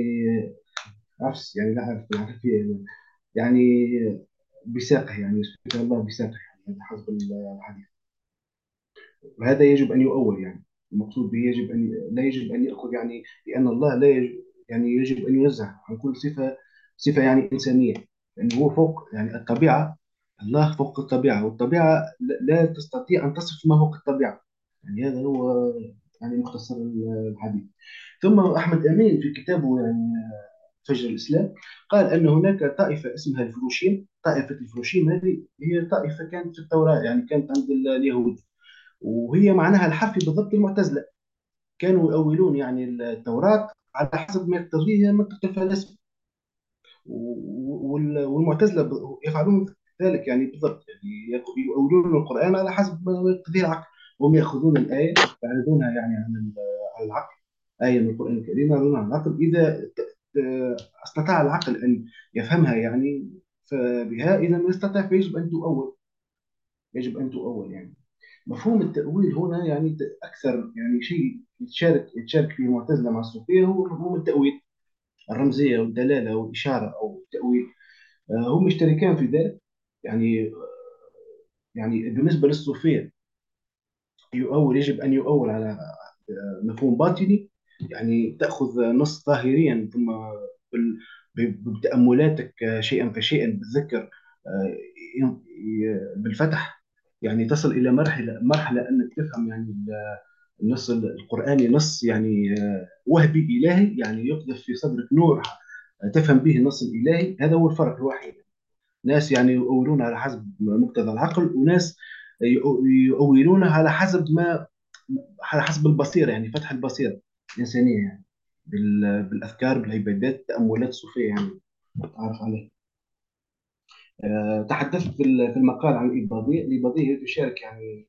عفس يعني لا أعرف بالعربية يعني بساقه يعني يسكتها الله بساقه يعني حسب الحديث وهذا يجب أن يؤول يعني المقصود به يجب أن لا يجب أن يأخذ يعني لأن الله لا يجب يعني يجب أن ينزه عن كل صفة صفة يعني إنسانية لأنه هو فوق يعني الطبيعة الله فوق الطبيعة والطبيعة لا لا تستطيع أن تصف ما فوق الطبيعة يعني هذا هو يعني مختصر الحديث ثم أحمد أمين في كتابه يعني فجر الإسلام قال أن هناك طائفة اسمها الفروشيم طائفة الفروشيم هذه هي طائفة كانت في التوراة يعني كانت عند اليهود وهي معناها الحرفي بالضبط المعتزلة كانوا يؤولون يعني التوراة على حسب ما يقتضيه منطق الفلاسفة وال- والمعتزلة ب- يفعلون ذلك يعني بالضبط يعني يق- يؤولون القرآن على حسب ما يقتضيه العقل هم يأخذون الآية يعرضونها يعني عن ال- على العقل آية من القرآن الكريم يعرضونها على العقل إذا ت- ت- استطاع العقل أن يفهمها يعني فبها إذا يستطيع فيجب أن تؤول يجب أن تؤول يعني مفهوم التأويل هنا يعني أكثر يعني شيء يتشارك يتشارك فيه المعتزلة مع الصوفية هو مفهوم التأويل الرمزية والدلالة والإشارة أو التأويل آه، هم يشتركان في ذلك يعني يعني بالنسبة للصوفية يؤول يجب أن يؤول على آه، مفهوم باطني يعني تأخذ نص ظاهريا ثم بال- ب- بتأملاتك آه، شيئا فشيئا بتذكر آه، ي- ي- بالفتح يعني تصل إلى مرحلة مرحلة أنك تفهم يعني النص القرآني نص يعني آه، وهبي إلهي يعني يقذف في صدرك نور آه، تفهم به النص الإلهي هذا هو الفرق الوحيد ناس يعني يؤولون على حسب مقتضى العقل وناس يؤ- يؤولون على حسب ما على حسب البصيرة يعني فتح البصيرة الإنسانية يعني بال- بالأذكار بالعبادات التأملات الصوفية يعني تعرف عليه آه، تحدثت في ال- في المقال عن الإباضية الإباضية هي تشارك يعني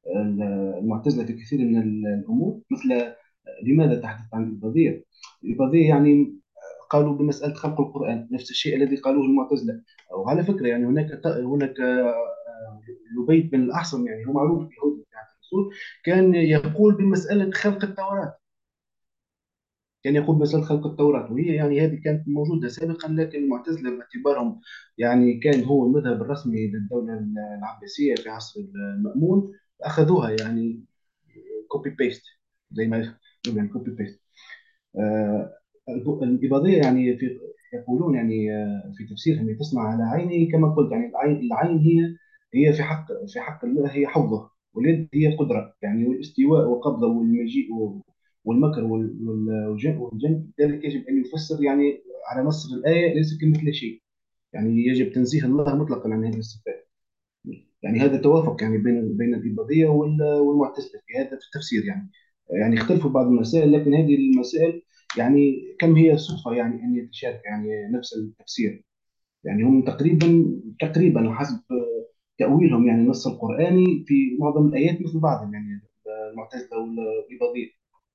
المعتزلة في كثير من الأمور مثل لماذا تحدث عن الإباضية؟ الإباضية يعني قالوا بمسألة خلق القرآن نفس الشيء الذي قالوه المعتزلة وعلى فكرة يعني هناك هناك لبيد بن الأحصم يعني هو معروف يهودي يعني الرسول كان يقول بمسألة خلق التوراة كان يقول بمسألة خلق التوراة وهي يعني هذه كانت موجودة سابقا لكن المعتزلة باعتبارهم يعني كان هو المذهب الرسمي للدولة العباسية في عصر المأمون أخذوها يعني كوبي بيست زي ما يعني كوبي بيست آه الإباضية يعني في يقولون يعني في تفسيرهم هي تصنع على عينه كما قلت يعني العين العين هي هي في حق في حق الله هي حفظه واليد هي قدرة يعني والاستواء وقبضه والمجيء والمكر والجن ذلك يجب أن يفسر يعني على نص الآية ليس كمثل شيء يعني يجب تنزيه الله مطلقا عن هذه الصفات يعني هذا توافق يعني بين بين الإباضية والمعتزلة في هذا في التفسير يعني يعني اختلفوا بعض المسائل لكن هذه المسائل يعني كم هي صدفة يعني أن يتشارك يعني نفس التفسير يعني هم تقريبا تقريبا حسب تأويلهم يعني النص القرآني في معظم الآيات مثل بعضهم يعني المعتزلة والإباضية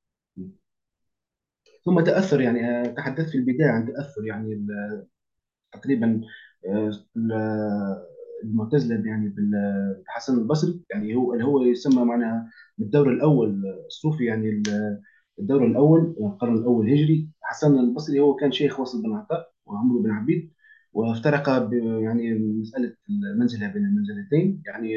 ثم تأثر يعني تحدثت في البداية عن تأثر يعني تقريبا المعتزلة يعني بالحسن البصري يعني هو اللي هو يسمى معناها بالدور الأول الصوفي يعني الدور الأول القرن الأول هجري حسن البصري هو كان شيخ وصل بن عطاء وعمرو بن عبيد وافترق يعني مسألة المنزلة بين المنزلتين يعني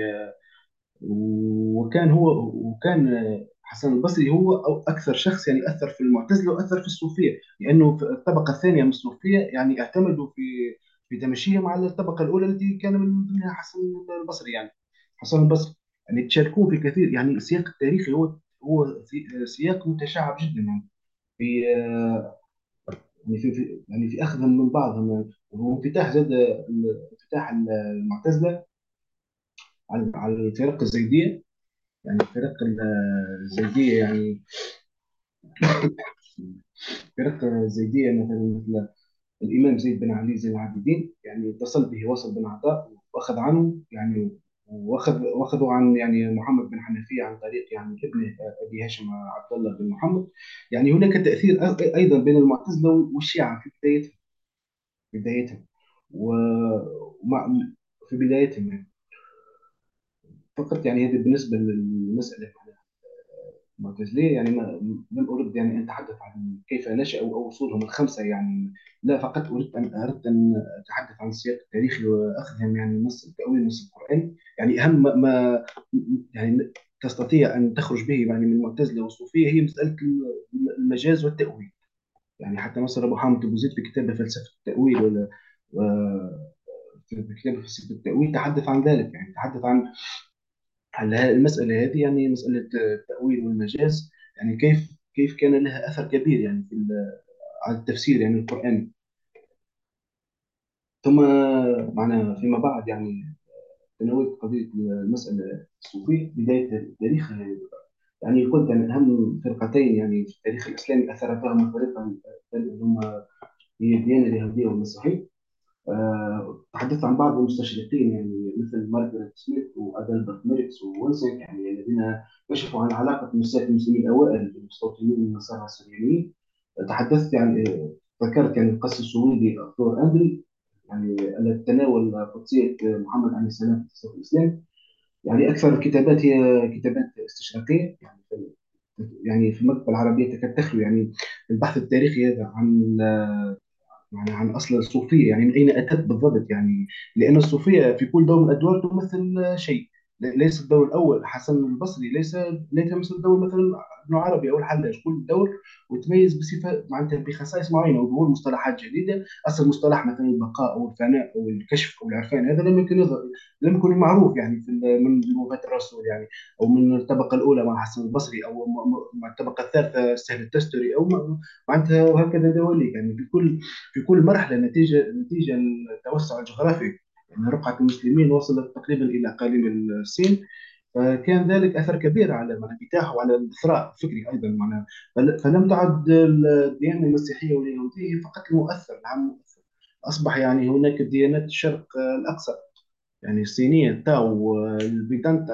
وكان هو وكان حسن البصري هو أو أكثر شخص يعني أثر في المعتزلة وأثر في الصوفية لأنه في الطبقة الثانية من الصوفية يعني اعتمدوا في في تمشيهم على الطبقة الأولى التي كان من ضمنها حسن البصري يعني حسن البصري يعني تشاركون في كثير يعني السياق التاريخي هو هو سياق متشعب جدا يعني في يعني في, في يعني في اخذهم من بعضهم وانفتاح زاد انفتاح المعتزله على على الفرق الزيديه يعني الفرق الزيديه يعني الفرق الزيديه مثلا مثل الامام زيد بن علي زين العابدين يعني اتصل به وصل بن عطاء واخذ عنه يعني واخذ واخذوا عن يعني محمد بن حنفيه عن طريق يعني ابنه ابي هاشم عبد الله بن محمد يعني هناك تاثير ايضا بين المعتزله والشيعه في بدايتهم في بدايتهم ومع في بدايتهم يعني فقط يعني هذه بالنسبه للمساله المعتزليه يعني ما لم ارد يعني ان اتحدث عن كيف نشأوا او اصولهم الخمسه يعني لا فقط اردت ان اردت ان اتحدث عن السياق التاريخي واخذهم يعني نص تاويل نص القران يعني اهم ما يعني تستطيع ان تخرج به يعني من المعتزله والصوفيه هي مساله المجاز والتاويل يعني حتى نصر ابو حامد ابو زيد في كتابه فلسفه التاويل ولا في كتابه فلسفه التاويل تحدث عن ذلك يعني تحدث عن على المسألة هذه يعني مسألة التأويل والمجاز يعني كيف كيف كان لها أثر كبير يعني في على التفسير يعني القرآني ثم معنا فيما بعد يعني تناولت قضية المسألة الصوفية بداية التاريخ يعني قلت يعني أهم فرقتين يعني في التاريخ الإسلامي أثرتهم الفريقين اللي هم هي الديانة اليهودية والمسيحية أه تحدثت عن بعض المستشرقين يعني مثل مارغريت سميث وادلبرت ميركس وويلسون يعني الذين كشفوا عن علاقه نساء المسلمين الاوائل بالمستوطنين النصارى السريانيين تحدثت يعني ذكرت يعني القس السويدي ارثور اندري يعني الذي تناول قدسيه محمد عليه السلام في الاسلام يعني اكثر الكتابات هي كتابات استشراقيه يعني في يعني في المكتبه العربيه تكاد تخلو يعني البحث التاريخي هذا عن يعني عن اصل الصوفيه يعني من اين اتت بالضبط يعني لان الصوفيه في كل دور من الادوار تمثل شيء ليس الدور الاول حسن البصري ليس ليس مثل الدور مثلا ابن عربي او الحلاج كل دور وتميز بصفه معناتها بخصائص معينه وظهور مصطلحات جديده اصل مصطلح مثلا البقاء او الفناء او الكشف او العرفان هذا لم يكن يظهر لم يكن معروف يعني في من لغات الرسول يعني او من الطبقه الاولى مع حسن البصري او مع الطبقه الثالثه سهل التستري او معناتها وهكذا دواليك يعني في كل في كل مرحله نتيجه نتيجه التوسع الجغرافي يعني رقعة المسلمين وصلت تقريبا إلى أقاليم الصين فكان ذلك أثر كبير على انفتاح وعلى الإثراء الفكري أيضا معنا فلم تعد الديانة المسيحية واليهودية فقط المؤثر العام مؤثر أصبح يعني هناك ديانات الشرق الأقصى يعني الصينية التاو البيدانتا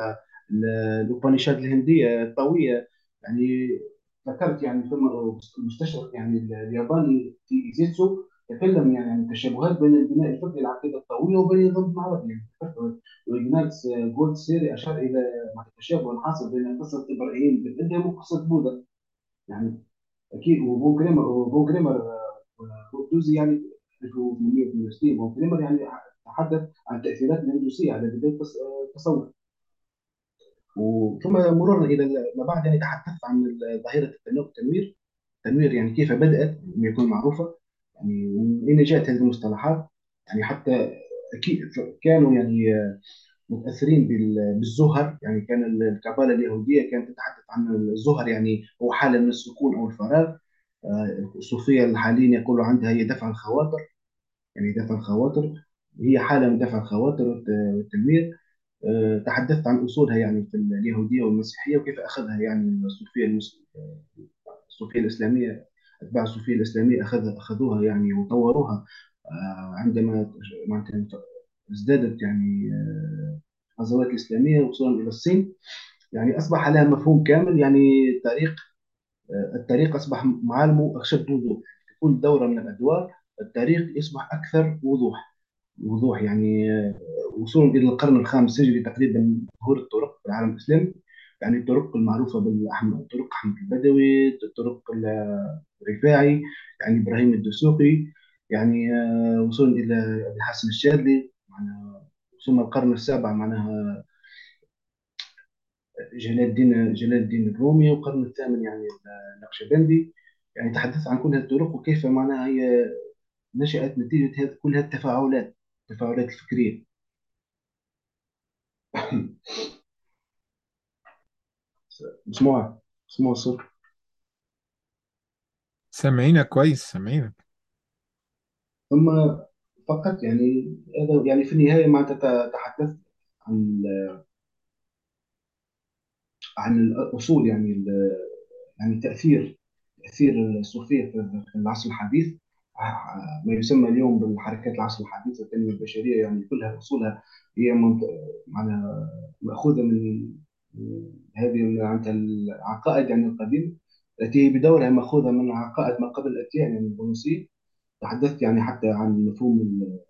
ال- الأوبانيشاد الهندية الطوية يعني ذكرت يعني ثم المستشرق يعني ال- الياباني تيزيتسو تكلم يعني عن التشابهات بين البناء الفكري العقيدة الطوية وبين النظم العربي يعني وإجناس جولد سيري أشار إلى التشابه الحاصل بين قصة إبراهيم بن أدهم وقصة بوذا يعني أكيد وبون جريمر وبون جريمر والدوزي يعني 1862 بون جريمر يعني تحدث عن تأثيرات الهندوسية على بداية التص- التصوف وثم مرورا الى ما بعد يعني تحدثت عن ظاهره التنوير التنوير التنوير يعني كيف بدات لم يكون معروفه يعني ومن اين جاءت هذه المصطلحات يعني حتى اكيد كانوا يعني متاثرين بال- بالزهر يعني كان الكابالا اليهوديه كانت تتحدث عن الزهر يعني هو حاله من السكون او الفراغ آه، الصوفيه الحاليين يقولوا عندها هي دفع الخواطر يعني دفع الخواطر هي حاله من دفع الخواطر والت- والتنوير آه، تحدثت عن اصولها يعني في اليهوديه والمسيحيه وكيف اخذها يعني الصوفيه المس... الصوفيه الاسلاميه اتباع الصوفيه الاسلاميه اخذ اخذوها يعني وطوروها آه، عندما معناتها ازدادت يعني آه، الغزوات الاسلاميه وصولا الى الصين يعني اصبح لها مفهوم كامل يعني التاريخ آه، التاريخ اصبح معالمه اشد وضوح في كل دوره من الادوار التاريخ يصبح اكثر وضوح وضوح يعني آه، وصولا الى القرن الخامس الهجري تقريبا ظهور الطرق في العالم الاسلامي يعني الطرق المعروفه بالاحمد طرق احمد البدوي طرق الرفاعي يعني ابراهيم الدسوقي يعني آه، وصولا الى ابي حسن الشاذلي معناها ثم القرن السابع معناها جلال الدين جلال الدين الرومي والقرن الثامن يعني النقشبندي يعني تحدثت عن كل هذه الطرق وكيف معناها هي نشأت نتيجة هذه كل هذه التفاعلات التفاعلات الفكرية مسموعة مسموعة الصوت سامعينك كويس سامعينك ثم فقط يعني هذا يعني في النهاية معناتها تحدثت عن عن الأصول يعني ال- يعني تأثير تأثير الصوفية في العصر الحديث ما يسمى اليوم بالحركات العصر الحديث والتنمية البشرية يعني كلها أصولها هي منت... معناها مأخوذة من من هذه من عند العقائد يعني القديمة التي بدورها مأخوذة من عقائد ما قبل الأديان يعني الهندوسية تحدثت يعني حتى عن مفهوم ال-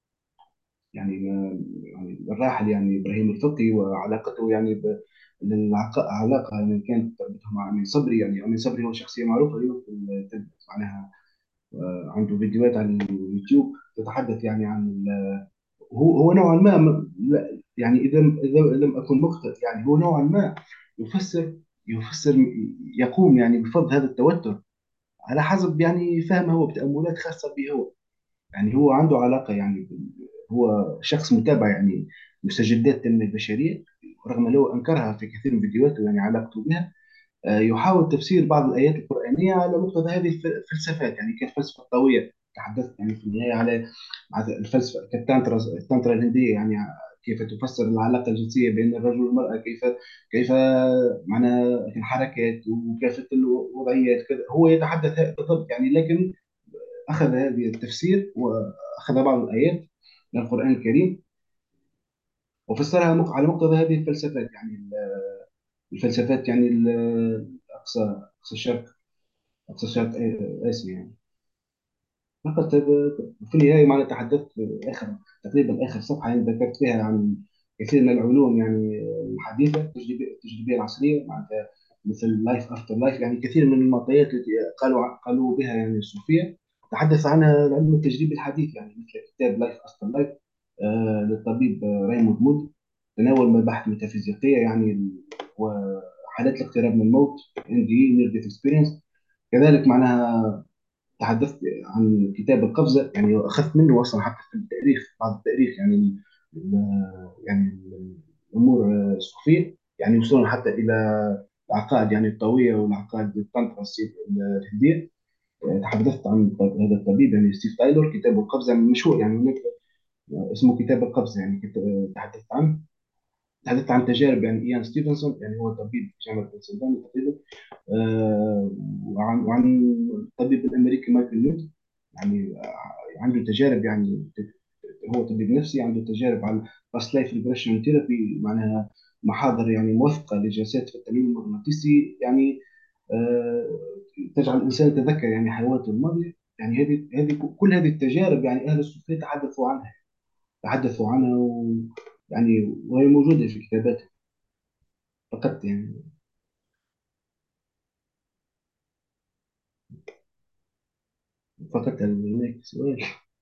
يعني ما- يعني الراحل يعني ابراهيم الفقي وعلاقته يعني ب- العق- علاقه يعني كانت تربطه مع امين صبري يعني امين صبري هو شخصيه معروفه اليوم في التلفزيون معناها آه، عنده فيديوهات على اليوتيوب تتحدث يعني عن ال- هو هو نوعا ما م- لا- يعني اذا اذا لم اكن مخطئ يعني هو نوعا ما يفسر يفسر يقوم يعني بفضل هذا التوتر على حسب يعني فهمه وبتاملات خاصه به هو يعني هو عنده علاقة يعني بال- هو شخص متابع يعني مستجدات التنمية البشرية رغم لو أنكرها في كثير من فيديوهاته يعني علاقته بها آه، يحاول تفسير بعض الآيات القرآنية على مقتضى هذه الف- الفلسفات يعني كالفلسفة الطوية تحدثت يعني في النهاية على على الفلسفة كالتانترا التانترا الهندية يعني كيف تفسر العلاقة الجنسية بين الرجل والمرأة كيف كيف معنى الحركات وكيف الوضعيات كذا هو يتحدث بالضبط يعني لكن أخذ هذه التفسير وأخذ بعض الآيات من القرآن الكريم وفسرها مق- على مقتضى هذه الفلسفات يعني ال- الفلسفات يعني ال- أقصى أقصى الشرق أقصى الشرق آ- آسيا يعني فقط هذا- في النهاية معنا تحدثت في آخر تقريبا آخر صفحة يعني ذكرت فيها عن كثير من العلوم يعني الحديثة التجريبية التجريبية العصرية معناتها مثل لايف افتر لايف يعني كثير من المعطيات التي قالوا قالوا بها يعني الصوفية تحدث عنها العلم التجريبي الحديث يعني مثل كتاب لايف افتر لايف آه للطبيب آه، ريموند مود تناول مباحث ميتافيزيقية يعني ال- وحالات الاقتراب من الموت NDE near death experience كذلك معناها تحدثت عن كتاب القفزة يعني أخذت منه أصلا حتى في التاريخ بعض التاريخ يعني ال- ال- يعني الأمور الصوفية يعني وصولا حتى إلى العقائد يعني الطوية والعقائد التانترا السي- الهندية تحدثت عن هذا الطبيب يعني ستيف تايلور كتاب القفزة مشهور يعني هناك اسمه كتاب القفزة يعني كت- تحدثت عنه تحدثت عن تجارب يعني إيان ستيفنسون يعني هو طبيب في جامعة بنسلفانيا تقريبا آه، وعن وعن الطبيب الامريكي مايكل نيوتن يعني آه، عنده تجارب يعني هو طبيب نفسي عنده تجارب على باست لايف ريجريشن ثيرابي معناها محاضر يعني موثقة لجلسات في التنويم المغناطيسي يعني آه، تجعل الإنسان يتذكر يعني حياته الماضية يعني هذه هذه كل هذه التجارب يعني أهل الصوفية تحدثوا عنها تحدثوا عنها و يعني وهي موجودة في كتاباتهم فقط يعني فقط هناك سؤال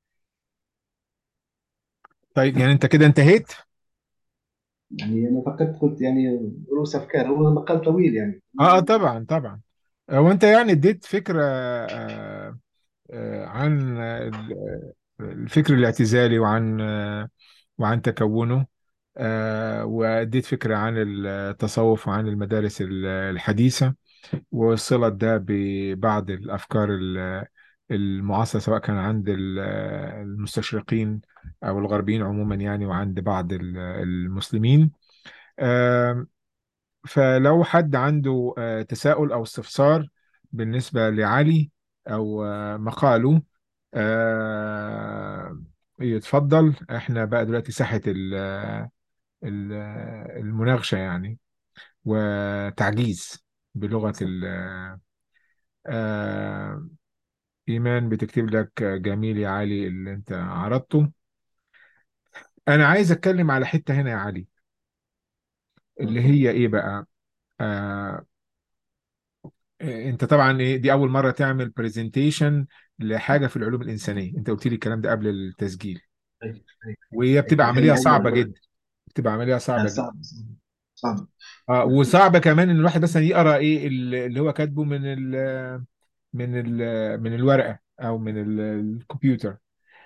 طيب يعني انت كده انتهيت يعني أنا فقط قلت يعني رؤوس أفكار هو مقال طويل يعني اه آه، طبعا طبعا هو انت يعني اديت فكرة آه آه عن ال- الفكر الاعتزالي وعن آه وعن تكونه آه واديت فكرة عن التصوف وعن المدارس ال- الحديثة وصلت ده ببعض الأفكار ال- المعاصرة سواء كان عند ال- المستشرقين أو الغربيين عموما يعني وعند بعض ال- المسلمين آم، فلو حد عنده آه، تساؤل أو استفسار بالنسبة لعلي أو آه، مقاله آه، يتفضل احنا بقى دلوقتي ساحة ال- ال- المناقشة يعني وتعجيز بلغة ال آه، إيمان بتكتب لك جميل يا علي اللي أنت عرضته أنا عايز أتكلم على حتة هنا يا علي اللي هي إيه بقى آه أنت طبعا إيه دي أول مرة تعمل برزنتيشن لحاجة في العلوم الإنسانية أنت قلت لي الكلام ده قبل التسجيل أيوة، أيوة، وهي أيوة. بتبقى عملية هي صعبة أول جدا بتبقى عملية آه، صعبة جدا صعب صعب صعب آه وصعبة كمان إن الواحد مثلا يقرأ إيه اللي هو كاتبه من ال من ال من الورقة أو من ال- الكمبيوتر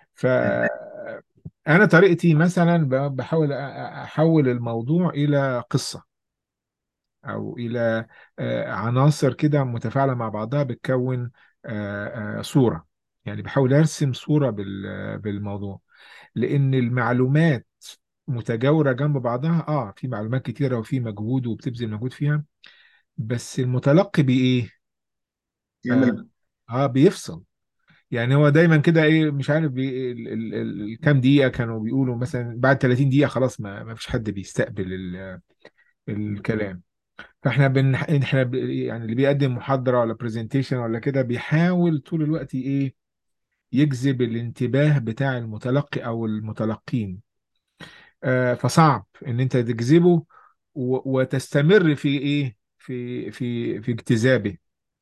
فأنا طريقتي مثلا ب- بحاول أ- أ- أحول الموضوع إلى قصة أو إلى آه، عناصر كده متفاعلة مع بعضها بتكون آه، آه، صورة يعني بحاول أرسم صورة بال- بالموضوع لأن المعلومات متجاورة جنب بعضها اه في معلومات كتيرة وفي مجهود وبتبذل مجهود فيها بس المتلقي بإيه؟ اه, يعمل آه بيفصل يعني هو دايما كده ايه مش عارف بي ال ال ال كام دقيقة كانوا بيقولوا مثلا بعد 30 دقيقة خلاص ما, ما فيش حد بيستقبل ال الكلام فاحنا بن احنا ب- يعني اللي بيقدم محاضرة ولا برزنتيشن ولا كده بيحاول طول الوقت ايه يجذب الانتباه بتاع المتلقي او المتلقين آه فصعب ان انت تجذبه و- وتستمر في ايه في في في اجتذابه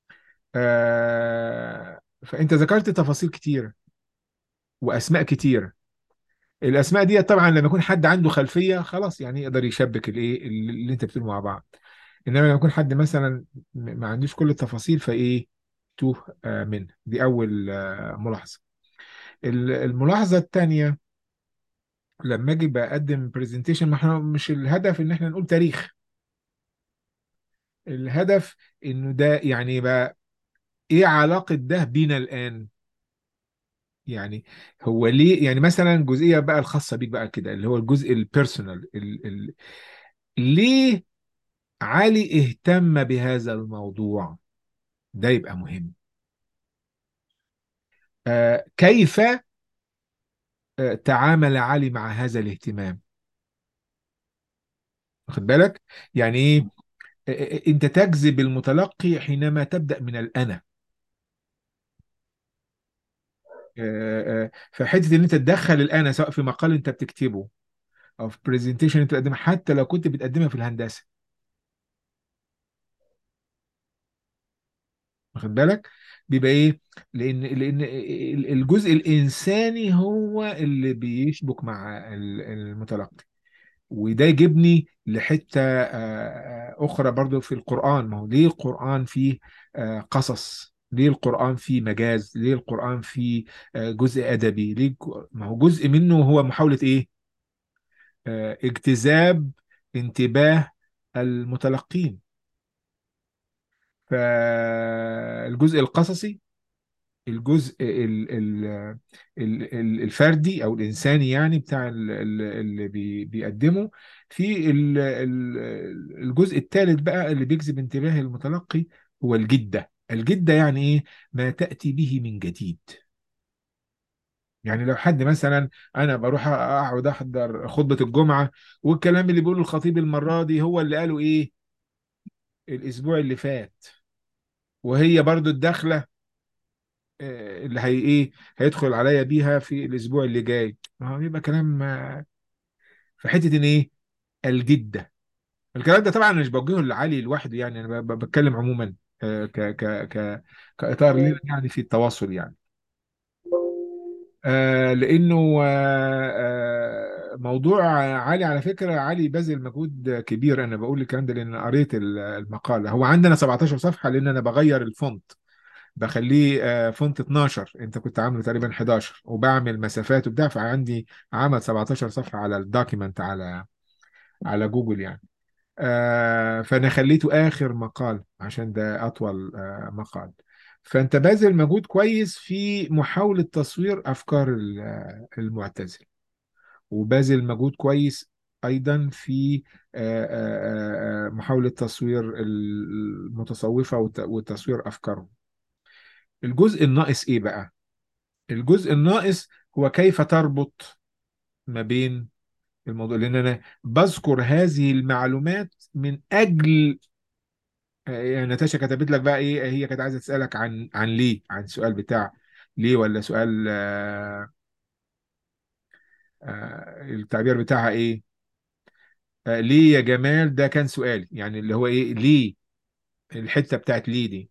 آه فانت ذكرت تفاصيل كتيرة واسماء كتيرة الاسماء دي طبعا لما يكون حد عنده خلفيه خلاص يعني يقدر يشبك الايه اللي انت بتقوله مع بعض انما لما يكون حد مثلا م- ما عندوش كل التفاصيل فايه توه آه، منه دي اول آه، ملاحظه ال- الملاحظه الثانيه لما اجي بقدم برزنتيشن ما احنا مش الهدف ان احنا نقول تاريخ الهدف انه ده يعني بقى ايه علاقه ده بينا الان يعني هو ليه يعني مثلا جزئيه بقى الخاصه بيك بقى كده اللي هو الجزء البيرسونال ال ال ليه علي اهتم بهذا الموضوع ده يبقى مهم آه كيف آه تعامل علي مع هذا الاهتمام واخد بالك يعني ايه آه آه، انت تجذب المتلقي حينما تبدأ من الأنا آه آه فحتة ان انت تدخل الأنا سواء في مقال انت بتكتبه او في برزنتيشن انت بتقدمها حتى لو كنت بتقدمها في الهندسة واخد بالك بيبقى ايه لان لان الجزء الانساني هو اللي بيشبك مع ال- المتلقي وده يجيبني لحتة آه، آه، أخرى برضو في القرآن ما هو ليه القرآن فيه آه، قصص ليه القرآن فيه مجاز ليه القرآن فيه آه، جزء أدبي ليه ج- ما هو جزء منه هو محاولة إيه آه، اجتذاب انتباه المتلقين فالجزء القصصي الجزء ال- ال- ال- ال- الفردي او الانساني يعني بتاع ال- ال- اللي بي- بيقدمه في ال- ال- الجزء الثالث بقى اللي بيجذب انتباه المتلقي هو الجدة الجدة يعني ايه ما تأتي به من جديد يعني لو حد مثلا انا بروح اقعد احضر خطبة الجمعة والكلام اللي بيقوله الخطيب المرة دي هو اللي قاله ايه الاسبوع اللي فات وهي برضو الدخلة آه، اللي هي ايه هيدخل عليا بيها في الاسبوع اللي جاي ما هو يبقى كلام آه، في حتة ان ايه الجدة الكلام ده طبعا أنا مش بوجهه لعلي لوحده يعني انا ب- ب- بتكلم عموما آه، ك ك ك كاطار لنا يعني في التواصل يعني آه لانه آه آه موضوع علي على فكره علي بذل مجهود كبير انا بقول الكلام ده لان قريت ال- المقاله هو عندنا 17 صفحه لان انا بغير الفونت بخليه آه فونت 12 انت كنت عامله تقريبا 11 وبعمل مسافات وبتاع فعندي عمل 17 صفحه على الدوكيمنت على على جوجل يعني آه فانا خليته اخر مقال عشان ده اطول آه مقال فانت باذل مجهود كويس في محاوله تصوير افكار ال- آه، المعتزله وباذل مجهود كويس ايضا في آه، آه، آه، محاوله تصوير المتصوفه وت- وتصوير افكارهم الجزء الناقص ايه بقى الجزء الناقص هو كيف تربط ما بين الموضوع لان انا بذكر هذه المعلومات من اجل يعني ناتاشا كتبت لك بقى ايه هي كانت عايزه تسالك عن عن ليه عن السؤال بتاع ليه ولا سؤال آه آه التعبير بتاعها ايه آه ليه يا جمال ده كان سؤال يعني اللي هو ايه ليه الحته بتاعت ليه دي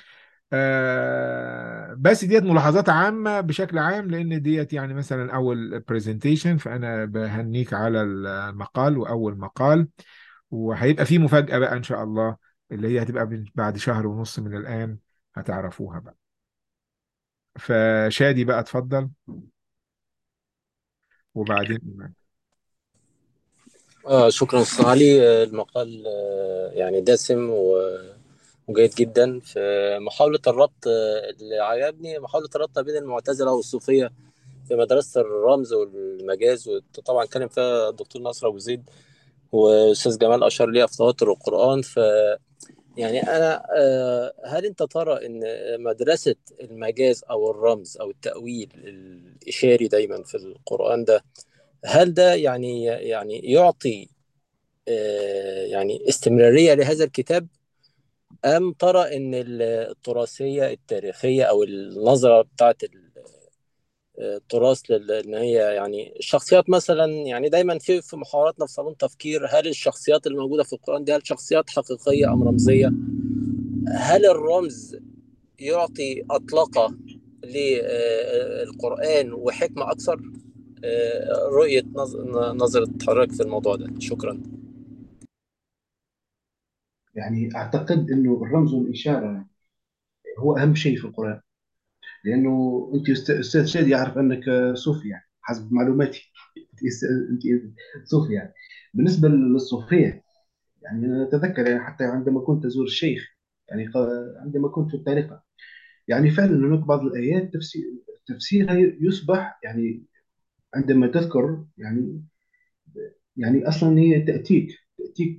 آه بس ديت ملاحظات عامه بشكل عام لان ديت يعني مثلا اول برزنتيشن فانا بهنيك على المقال واول مقال وهيبقى فيه مفاجاه بقى ان شاء الله اللي هي هتبقى بعد شهر ونص من الان هتعرفوها بقى فشادي بقى اتفضل وبعدين إيمان آه شكرا أستاذ علي آه، المقال آه، يعني دسم و- وجيد جدا في محاولة الربط آه، اللي عجبني محاولة الربط بين المعتزلة والصوفية في مدرسة الرمز والمجاز وطبعا اتكلم فيها الدكتور نصر أبو زيد وأستاذ جمال أشار ليها في تواتر القرآن ف يعني أنا آه، هل أنت ترى إن مدرسة المجاز أو الرمز أو التأويل الإشاري دايما في القرآن ده هل ده يعني يعني يعطي آه، يعني استمرارية لهذا الكتاب أم ترى إن التراثية التاريخية أو النظرة بتاعت التراث لل- إن هي يعني الشخصيات مثلا يعني دايما في في محاوراتنا في صالون تفكير هل الشخصيات الموجودة في القرآن دي هل شخصيات حقيقية أم رمزية؟ هل الرمز يعطي أطلقة للقرآن وحكمة أكثر؟ آه، رؤية نظ- نظرة حضرتك في الموضوع ده شكرا يعني اعتقد انه الرمز والاشاره هو اهم شيء في القران لانه انت أست- استاذ شادي يعرف انك صوفي يعني حسب معلوماتي انت أنت صوفي يعني بالنسبه للصوفيه يعني انا اتذكر يعني حتى عندما كنت ازور الشيخ يعني ق- عندما كنت في الطريقه يعني فعلا هناك بعض الايات تفسير تفسيرها يصبح يعني عندما تذكر يعني يعني اصلا هي تاتيك تاتيك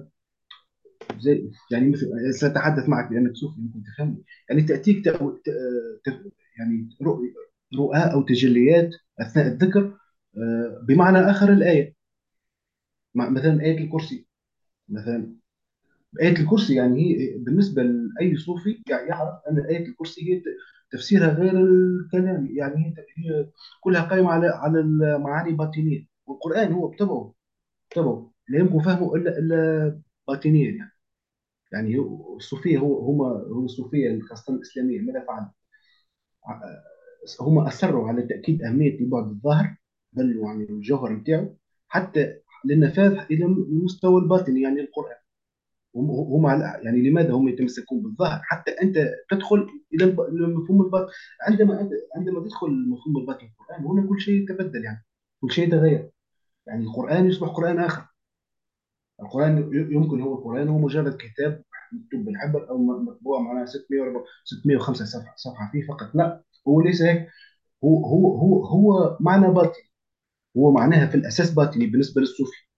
زي يعني مثل سأتحدث معك لأنك صوفي ممكن تفهمني يعني تأتيك تأو... ت... ت... يعني رؤى رؤى أو تجليات أثناء الذكر آه، بمعنى آخر الآية مع- مثلا آية الكرسي مثلا آية الكرسي يعني هي بالنسبة لأي صوفي يعني يعرف أن آية الكرسي هي ت- تفسيرها غير الكلام يعني هي هي كلها قائمة على على المعاني الباطنية والقرآن هو بطبعه بطبعه لا يمكن فهمه إلا إلا باطنيا يعني يعني هو- الصوفيه هو هم هم الصوفيه خاصه الاسلاميه ماذا فعلوا؟ ع- هم اصروا على تاكيد اهميه البعد الظاهر بل يعني الجوهر بتاعه حتى للنفاذ الى المستوى الباطني يعني القران هم هم على- يعني لماذا هم يتمسكون بالظاهر حتى انت تدخل الى الب- إلى المفهوم الباطن عندما أنت عندما تدخل المفهوم الباطن في القران هنا كل شيء يتبدل يعني كل شيء يتغير يعني القران يصبح قران اخر القرآن ي- يمكن هو القرآن هو مجرد كتاب مكتوب بالحبر أو م- مطبوع معناها 600 605 صفحة صفحة فيه فقط لا هو ليس هيك هو هو هو هو معنى باطني هو معناها في الأساس باطني بالنسبة للصوفي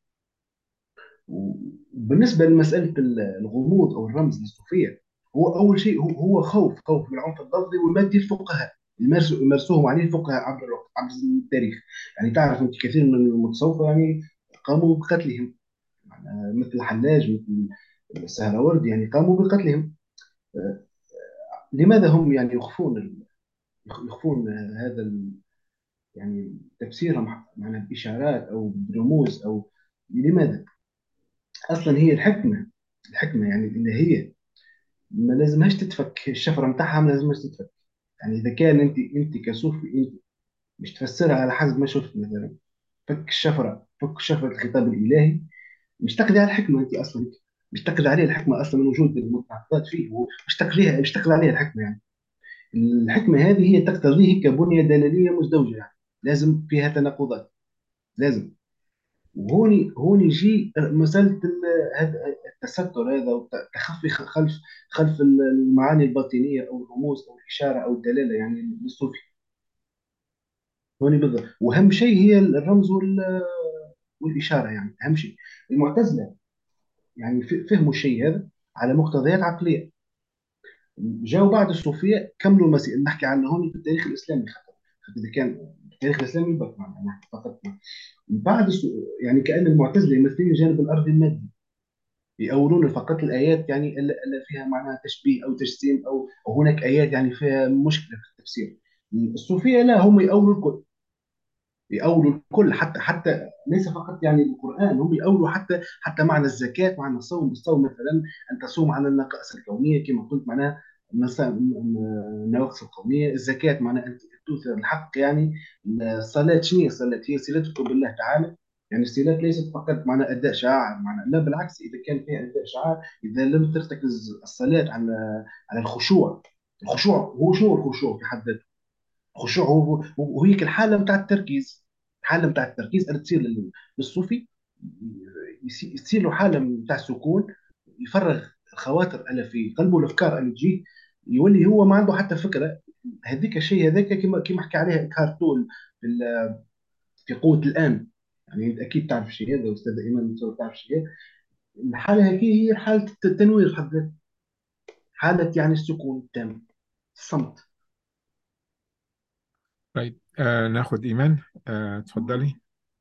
وبالنسبة لمسألة ال- الغموض أو الرمز للصوفية هو أول شيء هو هو خوف خوف من العنف اللفظي والمادي الفقهاء يمارسوا يمارسوهم عليه الفقهاء عبر الوقت عبر التاريخ يعني تعرف انت كثير من المتصوفه يعني قاموا بقتلهم يعني مثل حلاج مثل السهروردي يعني قاموا بقتلهم آه، لماذا هم يعني يخفون ال- يخفون هذا ال- يعني تفسيرهم معناها بإشارات أو برموز أو لماذا؟ أصلا هي الحكمة الحكمة يعني اللي هي ما لازمهاش تتفك الشفرة متاعها ما لازمهاش تتفك يعني إذا كان أنت أنت كصوفي أنت مش تفسرها على حسب ما شفت مثلا فك الشفرة فك شفرة الخطاب الإلهي مش تقضي على الحكمة أنت أصلا مش تقضي عليها الحكمة أصلا من وجود المتعقدات فيه مش تقضيها مش تقضي عليها الحكمة يعني الحكمة هذه هي تقتضيه كبنية دلالية مزدوجة يعني لازم فيها تناقضات لازم وهوني هوني يجي مسألة ال- هذا التستر هذا والتخفي خلف خلف المعاني الباطنية أو الرموز أو الإشارة أو الدلالة يعني للصوفي هوني بالضبط وأهم شيء هي الرمز وال- والإشارة يعني أهم شيء المعتزلة يعني ف- فهموا الشيء هذا على مقتضيات عقلية جاوا بعد الصوفية كملوا المسيرة نحكي عنه هون في التاريخ الإسلامي خاطر خاطر إذا كان التاريخ الإسلامي بس معناها نحكي فقط بعد السو... يعني كأن المعتزلة يمثلون الجانب الأرضي المادي يأولون فقط الآيات يعني اللي اللي فيها معناها تشبيه أو تجسيم أو أو هناك آيات يعني فيها مشكلة في التفسير الصوفية لا هم يأولوا الكل يأولوا الكل حتى حتى ليس فقط يعني القرآن هم يأولوا حتى حتى معنى الزكاة معنى الصوم الصوم مثلا أن تصوم على النقائص الكونية كما قلت معناها النص- النواقص القومية الزكاة معناها أن تؤثر الحق يعني الصلاة شنو هي الصلاة هي صلتك بالله تعالى يعني الصلاة ليست فقط معنى أداء شعائر معنى لا بالعكس إذا كان فيها أداء شعائر إذا لم ترتكز الصلاة على على الخشوع الخشوع هو شنو الخشوع في حد ذاته خشوع هو هو هيك الحاله بتاع التركيز الحاله بتاع التركيز اللي تصير لل- للصوفي يصير يصير له حاله بتاع سكون يفرغ الخواطر اللي في قلبه الافكار اللي تجي يولي هو ما عنده حتى فكره هذيك الشيء هذاك كما كما حكى عليها إكهارت تول في ال- في قوه الان يعني انت اكيد تعرف الشيء هذا استاذ ايمان تصور تعرف الشيء هذا الحاله هذه هي حاله التنوير في حد ذاتها حاله يعني السكون التام الصمت طيب آه ناخد إيمان آه تفضلي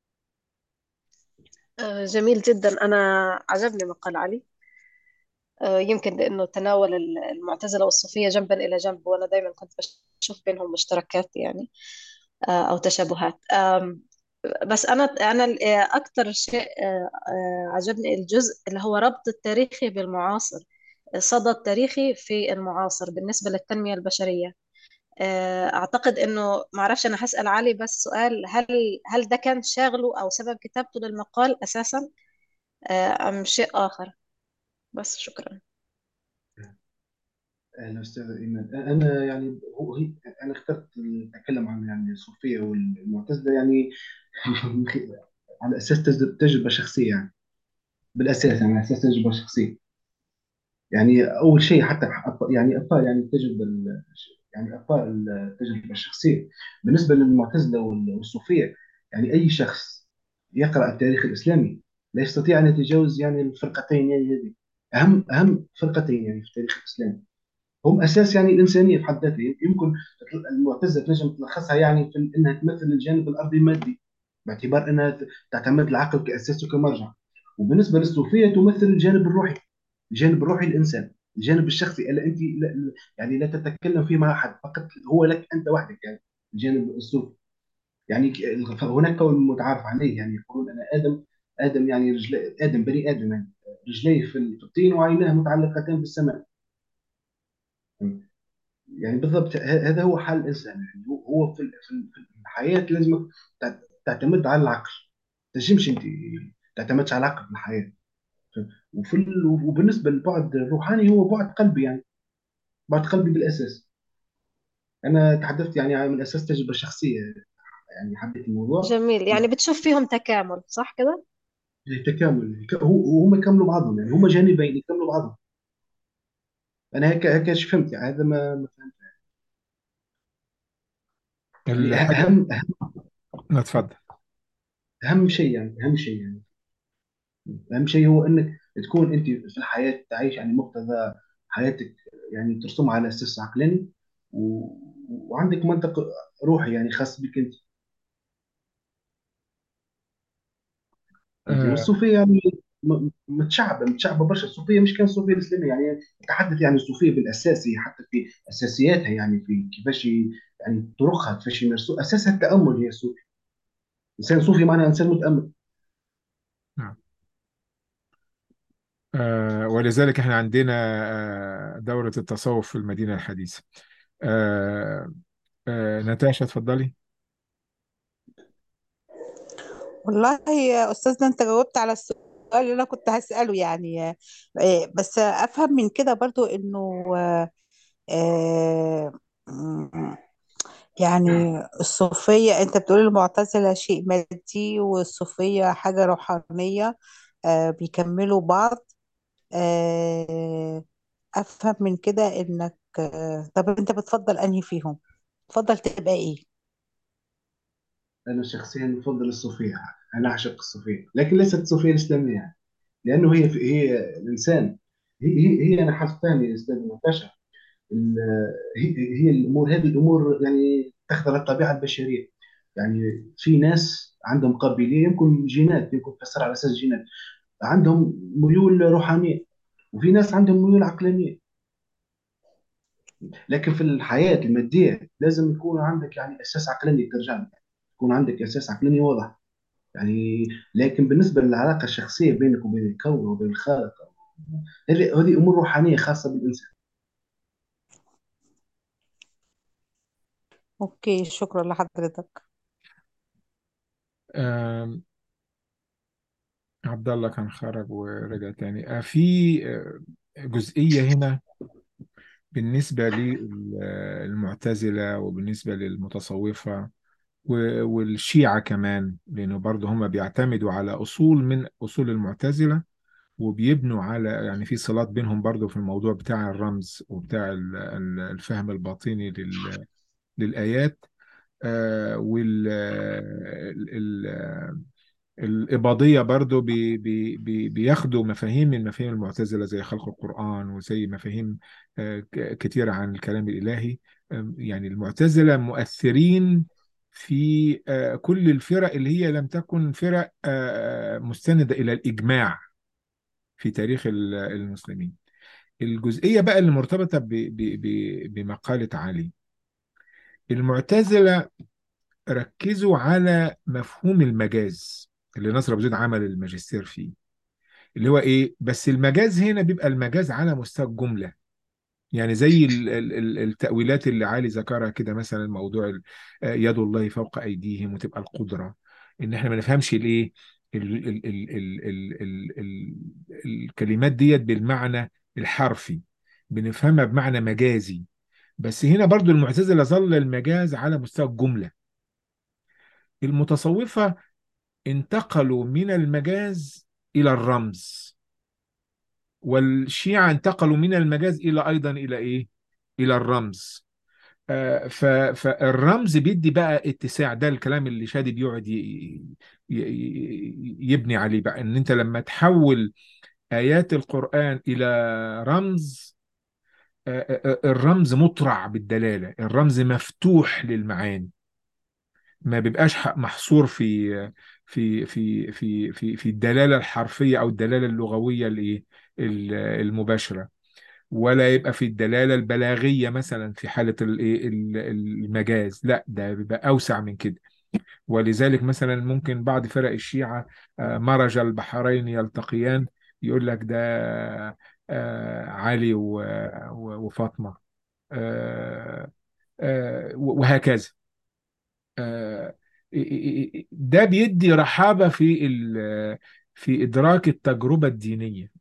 آه، جميل جدا أنا عجبني مقال علي آه، يمكن لأنه تناول ال- المعتزلة والصوفية جنبا إلى جنب وأنا دايما كنت بشوف بينهم مشتركات يعني آه، أو تشابهات آم، بس أنا أنا ال- آه، أكثر شيء آه، آه، عجبني الجزء اللي هو ربط التاريخي بالمعاصر صدى التاريخي في المعاصر بالنسبة للتنمية البشرية آه، أعتقد إنه معرفش أنا هسأل علي بس سؤال هل هل ده كان شاغله أو سبب كتابته للمقال أساسا آه، أم شيء آخر بس شكرا أهلا أستاذ إيمان أنا يعني هو هي أنا اخترت أتكلم عن يعني الصوفية والمعتزلة يعني على أساس تجربة تجربة شخصية يعني بالأساس يعني على أساس تجربة شخصية يعني أول شيء حتى أط- يعني أطفال يعني التجربة ال- يعني أطفال التجربة الشخصية بالنسبة للمعتزلة وال- والصوفية يعني أي شخص يقرأ التاريخ الإسلامي لا يستطيع أن يتجاوز يعني الفرقتين يعني هذه أهم أهم فرقتين يعني في التاريخ الإسلامي هم اساس يعني الانسانيه في حد ذاتها يمكن المعتزله تنجم تلخصها يعني في انها تمثل الجانب الارضي المادي باعتبار انها تعتمد العقل كاساس وكمرجع وبالنسبه للصوفيه تمثل الجانب الروحي الجانب الروحي الانسان الجانب الشخصي اللي انت لا يعني لا تتكلم فيه مع احد فقط هو لك انت وحدك يعني الجانب الصوفي يعني ك- هناك قول متعارف عليه يعني يقولون انا ادم ادم يعني رجل ادم بني ادم يعني رجليه في في الطين وعيناه متعلقتان بالسماء يعني بالضبط ه- هذا هو حال الانسان يعني هو هو في ال- في ال- في الحياه لازم تعت- تعتمد على العقل ما تنجمش انت تعتمدش على العقل في الحياه وفي ال- وبالنسبه للبعد الروحاني هو بعد قلبي يعني بعد قلبي بالاساس انا تحدثت يعني عن- من اساس تجربه شخصيه يعني حبيت الموضوع جميل يعني بتشوف فيهم تكامل صح كده؟ تكامل ك- هو هم يكملوا بعضهم يعني هم جانبين يكملوا بعضهم انا هيك هيك إيش فهمت يعني هذا ما ما فهمت يعني الحاجة اهم لا تفضل اهم شيء يعني اهم شيء يعني اهم شيء هو انك تكون انت في الحياه تعيش يعني مقتضى حياتك يعني ترسمها على اساس عقلاني و... وعندك منطق روحي يعني خاص بك انت فهمتني آه والصوفيه يعني م- متشعبه متشعبه برشا الصوفيه مش كان الصوفيه الاسلاميه يعني اتحدث يعني الصوفيه بالاساس هي حتى في اساسياتها يعني في كيفاش ي- يعني طرقها كيفاش يمارسوا اساسها التامل هي الصوفي انسان صوفي معناه انسان متامل نعم. آه ولذلك احنا عندنا آه دورة التصوف في المدينة الحديثة آه آه نتاشا اتفضلي والله يا أستاذنا أنت جاوبت على السؤال اللي أنا كنت هسأله يعني آه، بس أفهم من كده برضو إنه آه، م- يعني الصوفية أنت بتقول المعتزلة شيء مادي والصوفية حاجة روحانية آه، بيكملوا بعض آه، أفهم من كده إنك آه، طب أنت بتفضل أنهي فيهم؟ تفضل تبقى إيه؟ انا شخصيا بفضل الصوفيه انا اعشق الصوفيه لكن ليست الصوفيه الاسلاميه يعني. لانه هي هي الانسان هي هي, هي انا حاسس ثاني يا استاذ نتاشا ال- هي هي الامور هذه الامور يعني تخضع للطبيعه البشريه يعني في ناس عندهم قابليه يمكن جينات يمكن تفسر على اساس جينات عندهم ميول روحانيه وفي ناس عندهم ميول عقلانيه لكن في الحياه الماديه لازم يكون عندك يعني اساس عقلاني ترجع له يكون عندك اساس عقلاني واضح يعني لكن بالنسبه للعلاقه الشخصيه بينك وبين الكون وبين الخالق هذه هذه امور روحانيه خاصه بالانسان أوكي شكرا لحضرتك آه عبد الله كان خرج ورجع تاني آه في آه جزئية هنا بالنسبة للمعتزلة وبالنسبة للمتصوفة و- والشيعة كمان لأنه برضه هم بيعتمدوا على أصول من أصول المعتزلة وبيبنوا على يعني في صلات بينهم برضه في الموضوع بتاع الرمز وبتاع ال- ال- الفهم الباطني لل- للآيات آه، وال ال- ال- الإباضية برضو بي بي بي بياخدوا مفاهيم من مفاهيم المعتزلة زي خلق القرآن وزي مفاهيم آه، ك- كتيرة عن الكلام الإلهي آم، يعني المعتزلة مؤثرين في آه، كل الفرق اللي هي لم تكن فرق آه، مستندة إلى الإجماع في تاريخ ال- المسلمين الجزئية بقى اللي مرتبطة ب- ب- ب- بمقالة علي المعتزلة ركزوا على مفهوم المجاز اللي نصر أبو زيد عمل الماجستير فيه اللي هو ايه بس المجاز هنا بيبقى المجاز على مستوى الجمله يعني زي ال- ال- ال- التأويلات اللي علي ذكرها كده مثلا موضوع ال- آه، يد الله فوق أيديهم وتبقى القدرة إن إحنا ما نفهمش الإيه ال- ال- ال- ال- ال- ال- ال- الكلمات ديت بالمعنى الحرفي بنفهمها بمعنى مجازي بس هنا برضو المعتزلة ظل المجاز على مستوى الجملة المتصوفة انتقلوا من المجاز إلى الرمز والشيعة انتقلوا من المجاز إلى أيضا إلى إيه؟ إلى الرمز آه، ف- فالرمز بيدي بقى اتساع ده الكلام اللي شادي بيقعد ي- ي- ي- يبني عليه بقى إن أنت لما تحول آيات القرآن إلى رمز آه، آه، آه، الرمز مطرع بالدلالة الرمز مفتوح للمعاني ما بيبقاش ح- محصور في في في في في في الدلالة الحرفية أو الدلالة اللغوية الإيه؟ ال- المباشرة ولا يبقى في الدلالة البلاغية مثلا في حالة الايه ال- المجاز لا ده بيبقى أوسع من كده ولذلك مثلا ممكن بعض فرق الشيعة آه، مرج البحرين يلتقيان يقول لك ده آه، علي و- و- وفاطمة آه، آه، وهكذا آه، ده بيدي رحابة في ال- في إدراك التجربة الدينية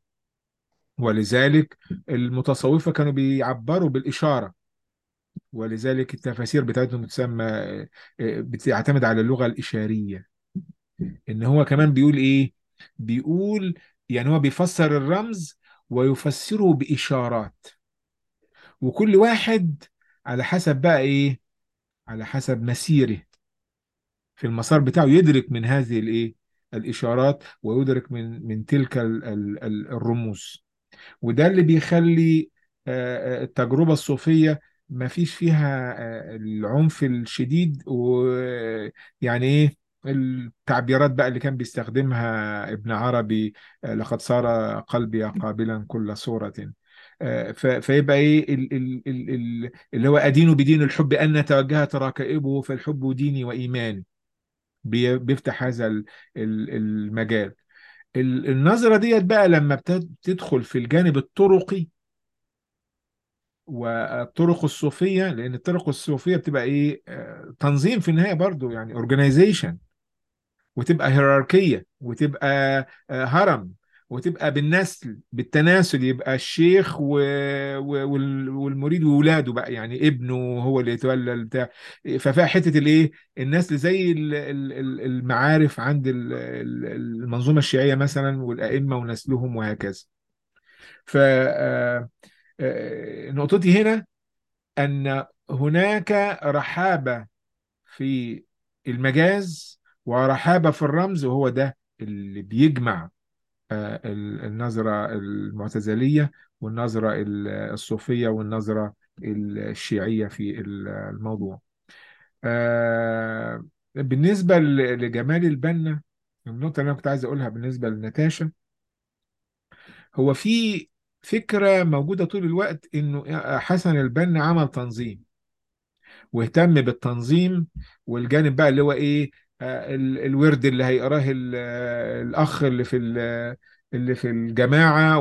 ولذلك المتصوفة كانوا بيعبروا بالإشارة ولذلك التفاسير بتاعتهم تسمى آه، بتعتمد على اللغة الإشارية إن هو كمان بيقول إيه بيقول يعني هو بيفسر الرمز ويفسره بإشارات وكل واحد على حسب بقى إيه على حسب مسيره في المسار بتاعه يدرك من هذه الإيه الإشارات ويدرك من من تلك ال- ال- ال- الرموز وده اللي بيخلي آه، آه، التجربة الصوفية ما فيش فيها آه، العنف الشديد ويعني ايه التعبيرات بقى اللي كان بيستخدمها ابن عربي آه، لقد صار قلبي قابلا كل صورة آه، ف- فيبقى ايه ال- ال- ال- ال- اللي هو ادين بدين الحب ان توجهت ركائبه فالحب ديني وايماني بي- بيفتح هذا ال- ال- المجال ال- النظرة ديت بقى لما بتدخل في الجانب الطرقي والطرق الصوفية لأن الطرق الصوفية بتبقى إيه آه، تنظيم في النهاية برضو يعني organization وتبقى هيراركية وتبقى آه، هرم وتبقى بالنسل بالتناسل يبقى الشيخ و... و... وال- والمريد وولاده بقى يعني ابنه هو اللي يتولى البتاع ففيها حتة الايه النسل زي ال- ال- ال- المعارف عند ال- ال- المنظومة الشيعية مثلا والأئمة ونسلهم وهكذا ف آه، آه، نقطتي هنا أن هناك رحابة في المجاز ورحابة في الرمز وهو ده اللي بيجمع آه، ال- النظرة المعتزلية والنظرة ال- الصوفية والنظرة الشيعية في ال- الموضوع آه، بالنسبة ل- لجمال البنا النقطة اللي أنا كنت عايز أقولها بالنسبة لنتاشا هو في فكرة موجودة طول الوقت إنه حسن البنا عمل تنظيم واهتم بالتنظيم والجانب بقى اللي هو ايه آه، ال- الورد اللي هيقراه ال- آه، الاخ اللي في ال- اللي في الجماعه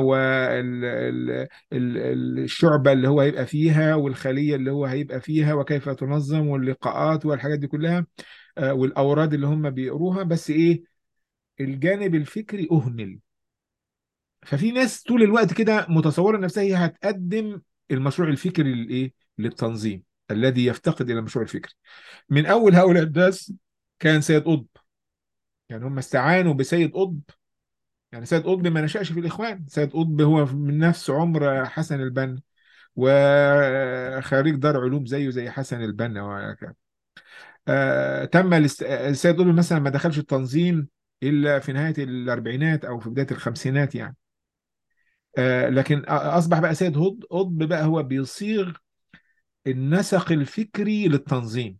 والشعبه اللي هو هيبقى فيها والخليه اللي هو هيبقى فيها وكيف تنظم واللقاءات والحاجات دي كلها آه، والاوراد اللي هم بيقروها بس ايه الجانب الفكري اهمل ففي ناس طول الوقت كده متصوره نفسها هي هتقدم المشروع الفكري للايه للتنظيم الذي يفتقد الى المشروع الفكري من اول هؤلاء الناس كان سيد قطب يعني هم استعانوا بسيد قطب يعني سيد قطب ما نشأش في الاخوان سيد قطب هو من نفس عمر حسن البنا وخريج دار علوم زيه زي حسن البنا وهكذا آه تم الاست... السيد قطب مثلا ما دخلش التنظيم الا في نهايه الاربعينات او في بدايه الخمسينات يعني آه لكن اصبح بقى سيد هض- قطب بقى هو بيصيغ النسق الفكري للتنظيم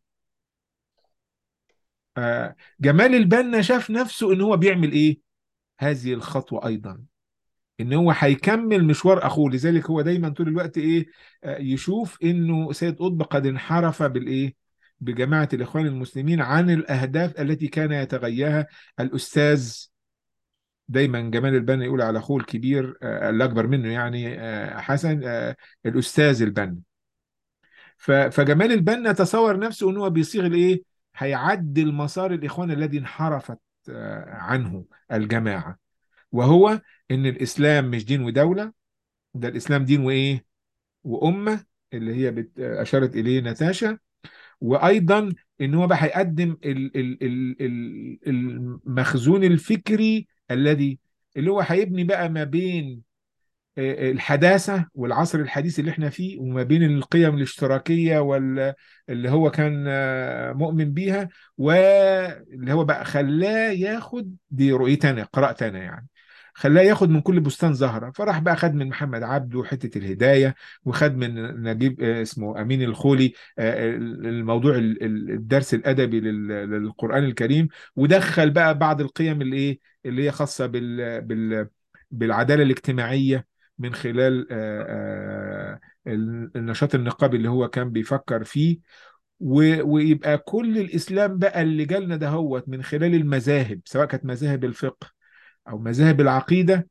آه جمال البنا شاف نفسه ان هو بيعمل ايه هذه الخطوة ايضا ان هو هيكمل مشوار اخوه لذلك هو دايما طول الوقت ايه آه يشوف انه سيد قطب قد انحرف بالايه بجماعة الاخوان المسلمين عن الاهداف التي كان يتغياها الاستاذ دايما جمال البنا يقول على اخوه الكبير آه الاكبر منه يعني آه حسن آه الاستاذ البنا ف- فجمال البنا تصور نفسه ان هو بيصيغ الايه هيعدل مسار الاخوان الذي انحرفت آه، عنه الجماعه وهو ان الاسلام مش دين ودوله ده الاسلام دين وايه وامه اللي هي بت- اشارت اليه نتاشا وايضا ان هو بقى هيقدم ال- ال- ال- ال- المخزون الفكري الذي اللي هو هيبني بقى ما بين الحداثة والعصر الحديث اللي احنا فيه وما بين القيم الاشتراكية واللي هو كان آه، مؤمن بيها واللي هو بقى خلاه ياخد دي رؤيتنا قراءتنا يعني خلاه ياخد من كل بستان زهرة فراح بقى خد من محمد عبده حتة الهداية وخد من نجيب آه، اسمه أمين الخولي آه، الموضوع ال- ال- الدرس الأدبي لل- للقرآن الكريم ودخل بقى بعض القيم اللي ايه اللي هي خاصة بال بال بالعدالة الاجتماعية من خلال آه، آه، النشاط النقابي اللي هو كان بيفكر فيه و- ويبقى كل الإسلام بقى اللي جالنا دهوت من خلال المذاهب سواء كانت مذاهب الفقه أو مذاهب العقيدة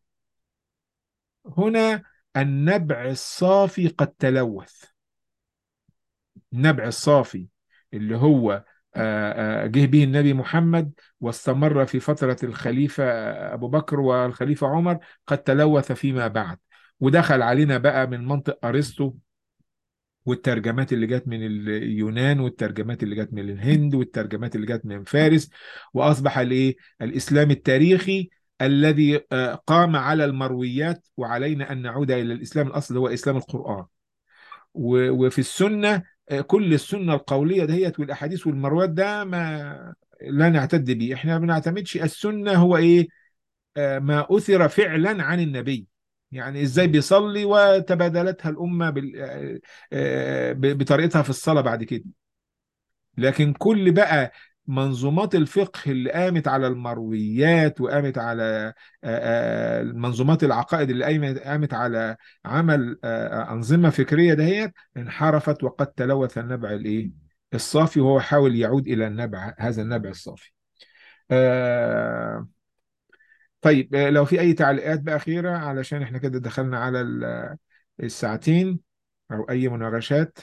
هنا النبع الصافي قد تلوث النبع الصافي اللي هو آه، آه، جه به النبي محمد واستمر في فترة الخليفة أبو بكر والخليفة عمر قد تلوث فيما بعد ودخل علينا بقى من منطق أرسطو والترجمات اللي جت من اليونان والترجمات اللي جت من الهند والترجمات اللي جت من فارس وأصبح الإيه الإسلام التاريخي الذي آه، قام على المرويات وعلينا أن نعود إلى الإسلام الأصل هو إسلام القرآن و- وفي السنة آه، كل السنة القولية دهيت والأحاديث والمرويات ده ما لا نعتد به احنا ما بنعتمدش السنة هو ايه آه، ما أثر فعلا عن النبي يعني ازاي بيصلي وتبادلتها الأمة بال- آه، آه، ب- بطريقتها في الصلاة بعد كده لكن كل بقى منظومات الفقه اللي قامت على المرويات وقامت على آه، آه، منظومات العقائد اللي قامت قامت على عمل آه، آه، أنظمة فكرية دهيت انحرفت وقد تلوث النبع الايه الصافي وهو حاول يعود إلى النبع هذا النبع الصافي آه، طيب آه، لو في أي تعليقات بقى أخيرة علشان احنا كده دخلنا على ال- الساعتين أو أي مناقشات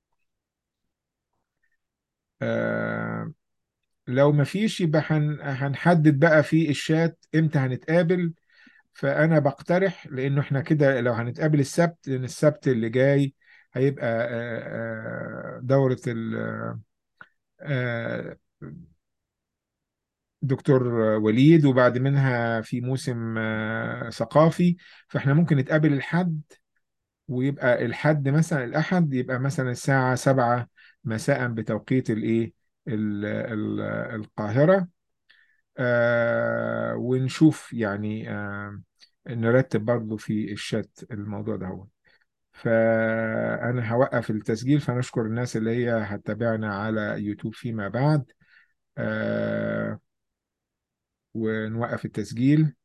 آه، لو ما فيش يبقى هن- هنحدد بقى في الشات امتى هنتقابل فأنا بقترح لأنه احنا كده لو هنتقابل السبت لأن السبت اللي جاي هيبقى آه، آه، دورة ال- آه، دكتور وليد وبعد منها في موسم آه، ثقافي فاحنا ممكن نتقابل الحد ويبقى الحد مثلا الأحد يبقى مثلا الساعة سبعة مساء بتوقيت الإيه ال- ال- القاهرة آه ونشوف يعني آه نرتب برضه في الشات الموضوع ده هو فأنا هوقف التسجيل فنشكر الناس اللي هي هتتابعنا على يوتيوب فيما بعد آه ونوقف التسجيل